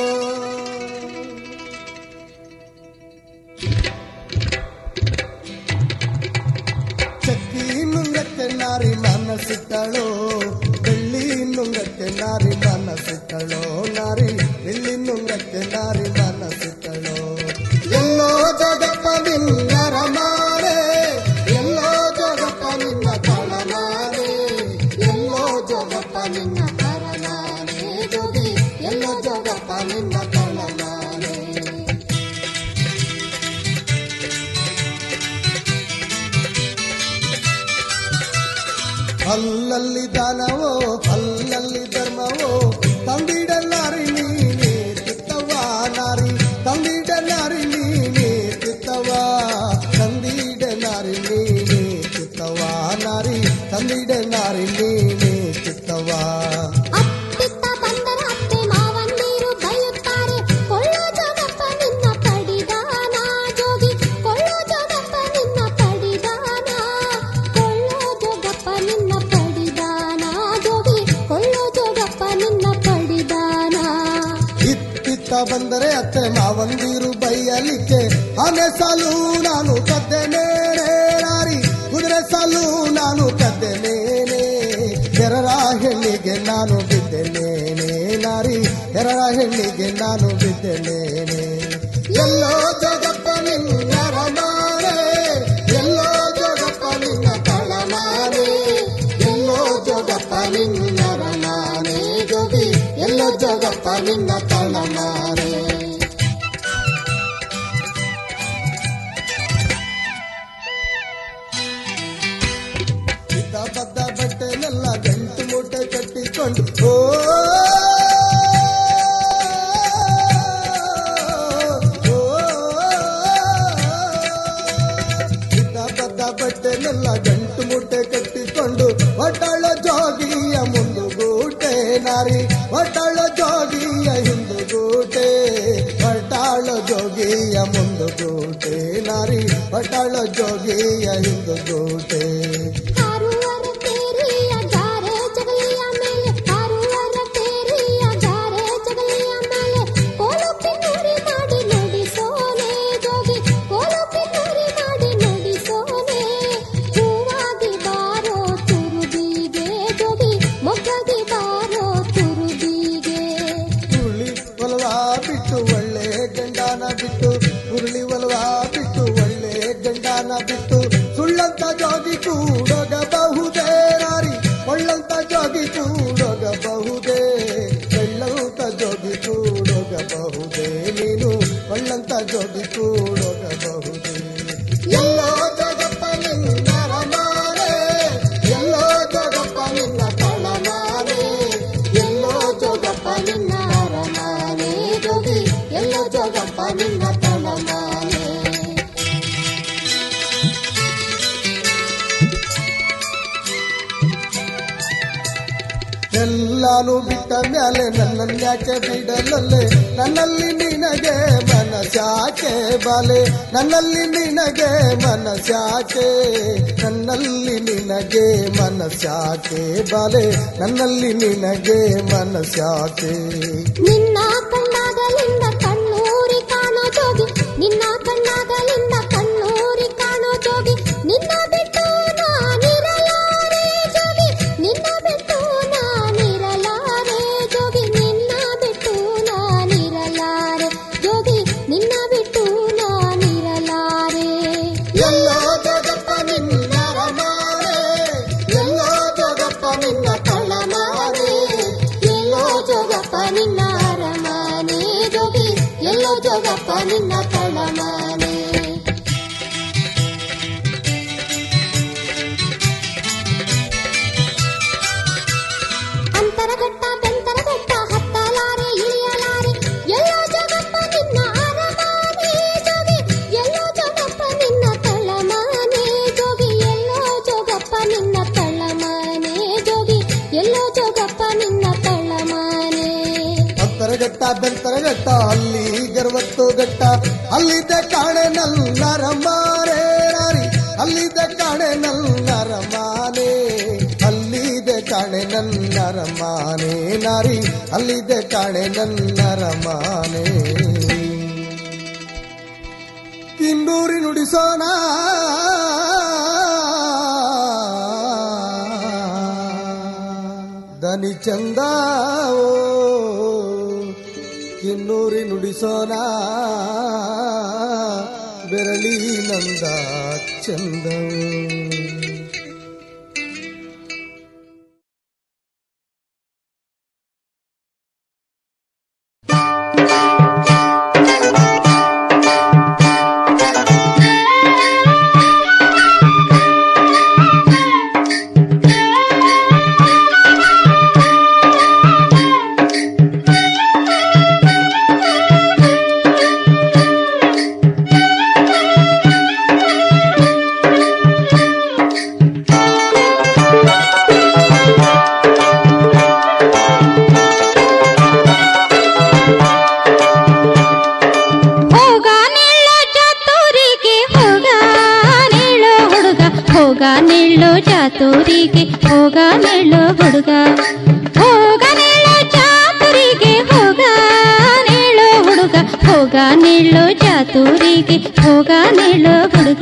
ಚಕ್ಕಿ ನುಂಗಕ್ಕೆ ನಾರಿ ಮನಸ್ಸಿಟ್ಟಳು ಬೆಳ್ಳಿ ನುಂಗಕ್ಕೆ ನಾರಿ ಮನಸ್ಸಿಟ್ಟಳು ನಾರಿ ಬೆಳ್ಳಿ ನುಂಗಕ್ಕೆ ನಾರಿ ಮನಸ್ಸಿಟ್ಟಳು ಎಲ್ಲೋ ಜಗಪ್ಪ ನಿನ್ನರ ಮಾರೆ ಎಲ್ಲೋ ಜಗಪ್ಪ ನಿನ್ನ ತಳಮಾರೆ ಎಲ್ಲೋ ಜಗಪ್ಪ ನಿನ್ನ ತರಮಾರೆ ಜೋಗಿ ಎಲ್ಲೋ ಜಗಪ್ಪ ನಿನ್ನ ತಳಮಾರೆ ಅಲ್ಲಲ್ಲಿ ದಾನವೋ ಅಲ್ಲಲ್ಲಿ ಧರ್ಮವೋ ತಂದಿಡಲಾರಿ ನೀನೇ ತಿತ್ತವ ನಾರಿ ತಂದಿಡಲಾರಿ ನೀನೇ ತಿತ್ತವ ತಂದಿಡ ನಾರಿ ನೀನೇ ಚಿತ್ತವ ನಾರಿ ತಂದಿಡ ನಾರಿ ನೀನೇ ಚಿತ್ತವ ಅತ್ತಿತ್ತ ಬಂದರ ಅತ್ತೆ ಮಾವಂದಿರು ಬೈಯುತ್ತಾರೆ ಕೊಳ್ಳೋ ಜಗಪ್ಪ ನಿನ್ನ ಪಡಿದಾನ ಜೋಗಿ ಕೊಳ್ಳೋ ಜಗಪ್ಪ ನಿನ್ನ ಪಡಿದಾನ ಕೊಳ್ಳೋ ಜಗಪ್ಪ ನಿನ್ನ ಪಡಿದಾನ ಜೋಗಿ ಕೊಳ್ಳೋ ಜಗಪ್ಪ ನಿನ್ನ ಪಡಿದಾನ ಇತ್ತಿತ್ತ ಬಂದರೆ ಅತ್ತೆ ಮಾವಂದಿರು ಬೈಯಲಿಕ್ಕೆ ಆನೆ ಸಾಲು ನಾನು ಕದ್ದೆನೇನೆ ನಾರಿ ಕುದುರೆ ಸಾಲು ನಾನು ಕದ್ದೆನೇನೆ ಎರರ ಹೆಣ್ಣಿಗೆ ನಾನು ಬಿದ್ದೆನೇನೆ ನಾರಿ ಎರರ ಹೆಣ್ಣಿಗೆ ನಾನು ಬಿದ್ದೆನೇನೆ ಎಲ್ಲೋ ಜಗಪ್ಪ ನಿನ್ನರ ಮಾರೆ ಎಲ್ಲೋ ಜಗಪ್ಪ ನಿನ್ನ ತಳಮಾರೆ ಎಲ್ಲೋ ಜಗಪ್ಪ ನಿನ್ನರ ಮಾರೆ ಜೋಗಿ ಎಲ್ಲೋ ಜಗಪ್ಪ ನಿನ್ನ ತಳಮಾರೆ ಇದ್ದ ಬದ್ದ ಬಟ್ಟೆನೆಲ್ಲ ಗಂಟು ಮೂಟೆ ಕಟ್ಟಿಕೊಂಡು ಓ ಓ, ಇದ್ದ ಬದ್ದ ಬಟ್ಟೆನೆಲ್ಲ ಗಂಟು ಮೂಟೆ ಕಟ್ಟಿಕೊಂಡು ಒಟ್ಟಾಳ ಜೋಗಿಯ ಮುಂದುಗೂಟೆ ನಾರಿ ಒಟ್ಟಾಳ ಜೋಗಿಯ ಹಿಂದುಗೂಟೆ ಒಟ್ಟಾಳ ಜೋಗಿಯ ಮುಂದುಗೂಟೆ ನಾರಿ ಒಟ್ಟಾಳ ಜೋಗಿಯ ಹಿಂದುಗೂಟೆ ಹಾರುವರ ತೇರಿಯ ಜಾರೆ ಜಗಲಿಯ ಮೇಲೆ ಹಾರುವರ ತೇರಿಯ ಜಾರೆ ಜಗಲಿಯ ಮೇಲೆ ಕೋಲು ಪಿನ್ನೂರಿ ಮಾಡಿ ನುಡಿಸೋನೆ ಜೋಗಿ ಕೋಲು ಪಿನ್ನೂರಿ ಮಾಡಿ ನುಡಿಸೋನೆ ಹೂವಾಗಿ ಬಾರೋ ತುರುಬಿಗೆ ಜೋಗಿ ಮೊಗ್ಗಾಗಿ ಬಾರೋ ತುರುಬಿಗೆ ಉರುಳಿ ಒಲವ ಬಿಟ್ಟು ಒಳ್ಳೆ ಗಂಡನ ಬಿಟ್ಟು ಉರುಳಿ ಒಲವ ಬಿಟ್ಟು ಒಳ್ಳೆ ಗಂಡನ ಬಿಟ್ಟು ಸುಳ್ಳಂತ ಜೋಗಿ ಕೂಡೋಗಬಹುದೇ ನಾರಿ ಒಳ್ಳಂತ ಜೋಗಿ ಕೂಡೋಗಬಹುದೇ ಬೆಳ್ಳಂತ ಜೋಗಿ ಕೂಡೋಗಬಹುದೇ ನೀನು ಒಳ್ಳಂತ ಜೋಗಿ ಕೂಡೋಗಬಹುದೇ ಎಲ್ಲೋ ಜಗಪ್ಪ ನಿನ್ನ ರಮಾರೆ ಎಲ್ಲೋ ಜಗಪ್ಪ ನಿನ್ನ ತಳಮಾರೆ ಎಲ್ಲೋ ಜೋಗಪ್ಪ ನಿನ್ನ ಅರಮಾನೆ ಜೋಗಿ ಎಲ್ಲೋ ಜೋಗಪ್ಪ ನಿನ್ನ ತಳಮಾನೆ ಎಲ್ಲಾನು ಬಿಟ್ಟ ಮ್ಯಾಲೆ ನನ್ನನ್ಯಾಕೆ ಬಿಡಲಲ್ಲೇ ನನ್ನಲ್ಲಿ ನಿನಗೆ ಮನಸ್ಯಾಕೆ ಬಾಲೆ ನನ್ನಲ್ಲಿ ನಿನಗೆ ಮನಸ್ಯಾಕೆ ನನ್ನಲ್ಲಿ ನಿನಗೆ ಮನಸ್ಯಾಕೆ ಬಾಲೆ ನನ್ನಲ್ಲಿ ನಿನಗೆ ಮನಸ್ಯಾಕೆ ನಿನ್ನ ಕಣ್ಣಾಗಲಿಂದ ಕಣ್ಣೂರಿ ಕಾಣೋ ಜೋಗಿ ನಿನ್ನ ಕಣ್ಣಾಗಲಿಂದ ಕಣ್ಣೂರಿ ಕಾಣೋ ಜೋಗಿ ನಿನ್ನ ಬಿಟ್ಟು ನಾನಿರಲಾರೆ ಜೋಗಿ ನಿನ್ನ ಬಿಟ್ಟು ನಾನಿರಲಾರೆ ಜೋಗಿ ನಿನ್ನ ಬಿಟ್ಟು ನಾನಿರಲಾರೆ ಜೋಗಿ ನಿನ್ನ ಬಿಟ್ಟು ನಾನಿರಲಾರೆ ಎಲ್ಲೋ ಜೋಗಪ್ಪ ನಿನ್ನ ರಮಾರೆ ಎಲ್ಲೋ ಜೋಗಪ್ಪ ನಿನ್ನ ತಳಮಾರೆ ಎಲ್ಲೋ ಜೋಗಪ್ಪ ನಿನ್ನ ಬೆಂತರಗಟ್ಟ ಅಲ್ಲಿ ಗರ್ವತ್ತು ಗಟ್ಟ ಅಲ್ಲಿದ್ದ ಕಾಣೆ ನಲ್ಲರ ಮಾರೇ ನಾರಿ ಅಲ್ಲಿದ್ದ ಕಾಣೆ ನಲ್ಲರ ಮಾನೆ ಅಲ್ಲಿದೆ ಕಾಣೆ ನನ್ನರ ಮಾನೆ ನಾರಿ ಅಲ್ಲಿದೆ ಕಾಣೆ ನನ್ನರ ಮಾನೆ ಕಿಂಡೂರಿ ನುಡಿಸೋಣ ದನಿ ಚಂದ ಓ ಕಿನ್ನೂರಿ ನುಡಿಸೋಣ ಬೆರಳಿ ನಂದ ಚಂದ ಹೋಗ ನಿಲ್ಲೋ ಚಾತುರಿಗೆ ಹೋಗ ನಿಲ್ಲೋ ಹುಡುಗ ಹೋಗ ನಿಲ್ಲೋ ಚಾತುರಿಗೆ ಹೋಗ ನಿಲ್ಲೋ ಹುಡುಗ ಹೋಗ ನಿಲ್ಲೋ ಚಾತುರಿಗೆ ಹೋಗ ನಿಲ್ಲೋ ಹುಡುಗ ಹೋಗ ನಿಲ್ಲೋ ಚಾತುರಿಗೆ ಹೋಗ ನಿಲ್ಲೋ ಹುಡುಗ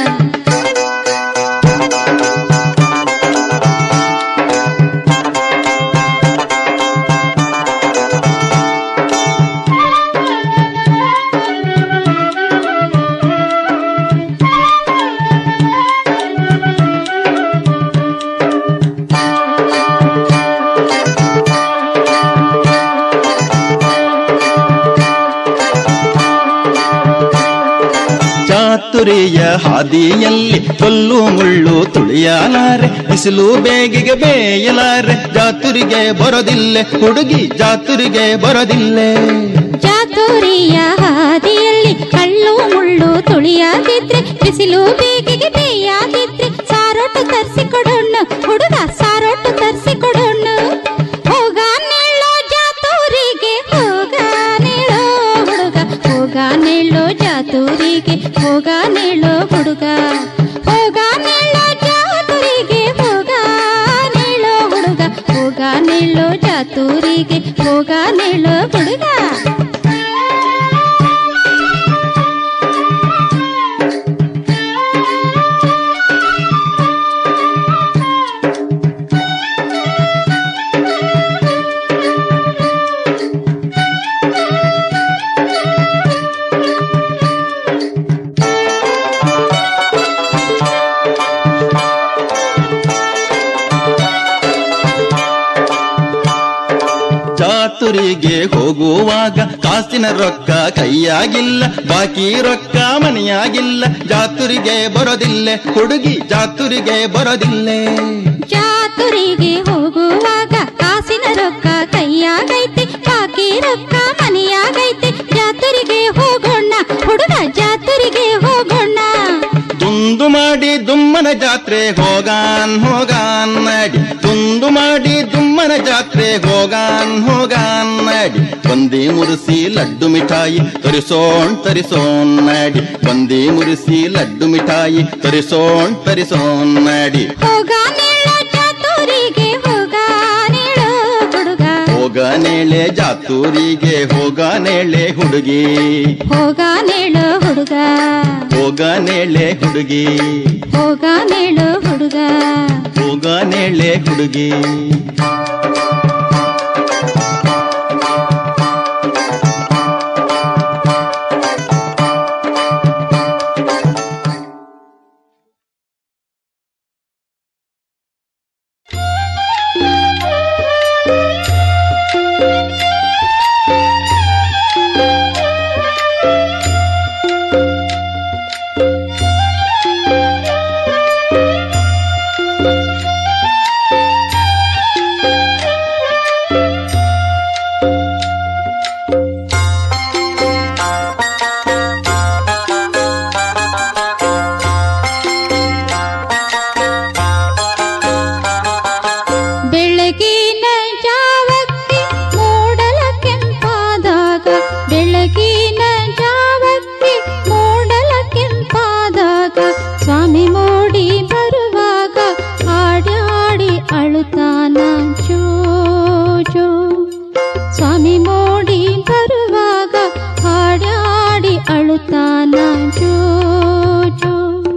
ಚಾತುರಿಯ ಹಾದಿಯಲ್ಲಿ ಕೊಲ್ಲು ಮುಳ್ಳು ತುಳಿಯಲಾರೆ ಬಿಸಿಲು ಬೇಗಿಗೆ ಬೇಯಲಾರೆ ಜಾತುರಿಗೆ ಬರೋದಿಲ್ಲೆ ಹುಡುಗಿ ಜಾತುರಿಗೆ ಬರೋದಿಲ್ಲೆ ಚಾತುರಿಯ ಹಾದಿಯಲ್ಲಿ ಕಳ್ಳು ಮುಳ್ಳು ತುಳಿಯಾದಿದ್ರೆ ಬಿಸಿಲು ಬೇಗಿಗೆ ಬೇಯಾದಿದ್ರೆ ಸಾರೋಟು ತರಿಸಿಕೊಡೋಣ ಹುಡುಗ ಸಾರೋಟು ತರಿಸಿಕೊಡೋಣ ಹೋಗ ನಿಲ್ಲೋ ಜಾತೂರಿಗೆ ಹೋಗ ನಿಲ್ಲೋ ಹುಡುಗ ಹೋಗ ನಿಲ್ಲೋ ಜಾತೂರಿಗೆ ಹೋಗ ನಿಲ್ಲೋ ಹುಡುಗ ಹೋಗ ನಿಲ್ಲೋ ಜಾತೂರಿಗೆ ಹೋಗ ನಿಲ್ಲೋ ಹುಡುಗ ಹೋಗ ನಿಲ್ಲೋ ಜಾತೂರಿಗೆ ಹೋಗ ನಿಲ್ಲೋ ಹುಡುಗ ಜಾತುರಿಗೆ ಹೋಗುವಾಗ ಕಾಸಿನ ರೊಕ್ಕ ಕೈಯಾಗಿಲ್ಲ ಬಾಕಿ ರೊಕ್ಕ ಮನೆಯಾಗಿಲ್ಲ ಜಾತುರಿಗೆ ಬರೋದಿಲ್ಲೆ ಹುಡುಗಿ ಜಾತುರಿಗೆ ಬರೋದಿಲ್ಲೆ ಚಾತುರಿಗೆ ಹೋಗುವಾಗ ಕಾಸಿನ ರೊಕ್ಕ ಕೈಯಾಗೈತೆ ಬಾಕಿ ರೊಕ್ಕ ಮನೆಯಾಗೈತೆ ಜಾತುರಿಗೆ ಹೋಗೋಣ ಹುಡುಗ ಜಾತುರಿಗೆ ಹೋಗೋಣ ತುಂದು ಮಾಡಿ ದುಮ್ಮನ ಜಾತ್ರೆ ಹೋಗಾನ್ ಹೋಗಾನ್ ನಡಿ ತುಂದು ಮಾಡಿ ದುಮ್ಮನ ಜಾತ್ರೆ ಹೋಗಾನ್ ಹೋಗಾನ್ ನಡಿ ಬಂದಿ ಮುರಿಸಿ ಲಡ್ಡು ಮಿಠಾಯಿ ತರಿಸೋಣ್ ತರಿಸೋಣ್ ನಡಿ ಬಂದಿ ಮುರಿಸಿ ಲಡ್ಡು ಮಿಠಾಯಿ ತರಿಸೋಣ್ ತರಿಸೋಣ್ ನಡಿ ಹೋಗ ನಿಲ್ಲೋ ಚಾತುರಿಗೆ ಹೋಗ ನಿಲ್ಲೋ ಹುಡುಗ ಹೋಗ ನೇಳೆ ಜಾತೂರಿಗೆ ಹೋಗ ನೇಳೆ ಹುಡುಗಿ ಹೋಗ ನಿಲ್ಲೋ ಹುಡುಗ ಹೋಗ ನೇಳೆ ಹುಡುಗಿ ಹೋಗ ನಿಲ್ಲೋ ಹುಡುಗ ಹೋಗ ನೇಳೆ ಹುಡುಗಿ ಚಾತುರಿಗೆ ಬೆಳಗಿನ ಜಾವಕ್ಕೆ ಮೋಡಲ ಕೆಂಪಾದಾಗ ಸ್ವಾಮಿ ಮೋಡಿ ಬರುವಾಗ ಹಾಡಾಡಿ ಅಳುತ್ತಾನ ಜೋ ಜೋ ಸ್ವಾಮಿ ಮೋಡಿ ಬರುವಾಗ ಹಾಡಾಡಿ ಅಳುತ್ತಾನ ಜೋ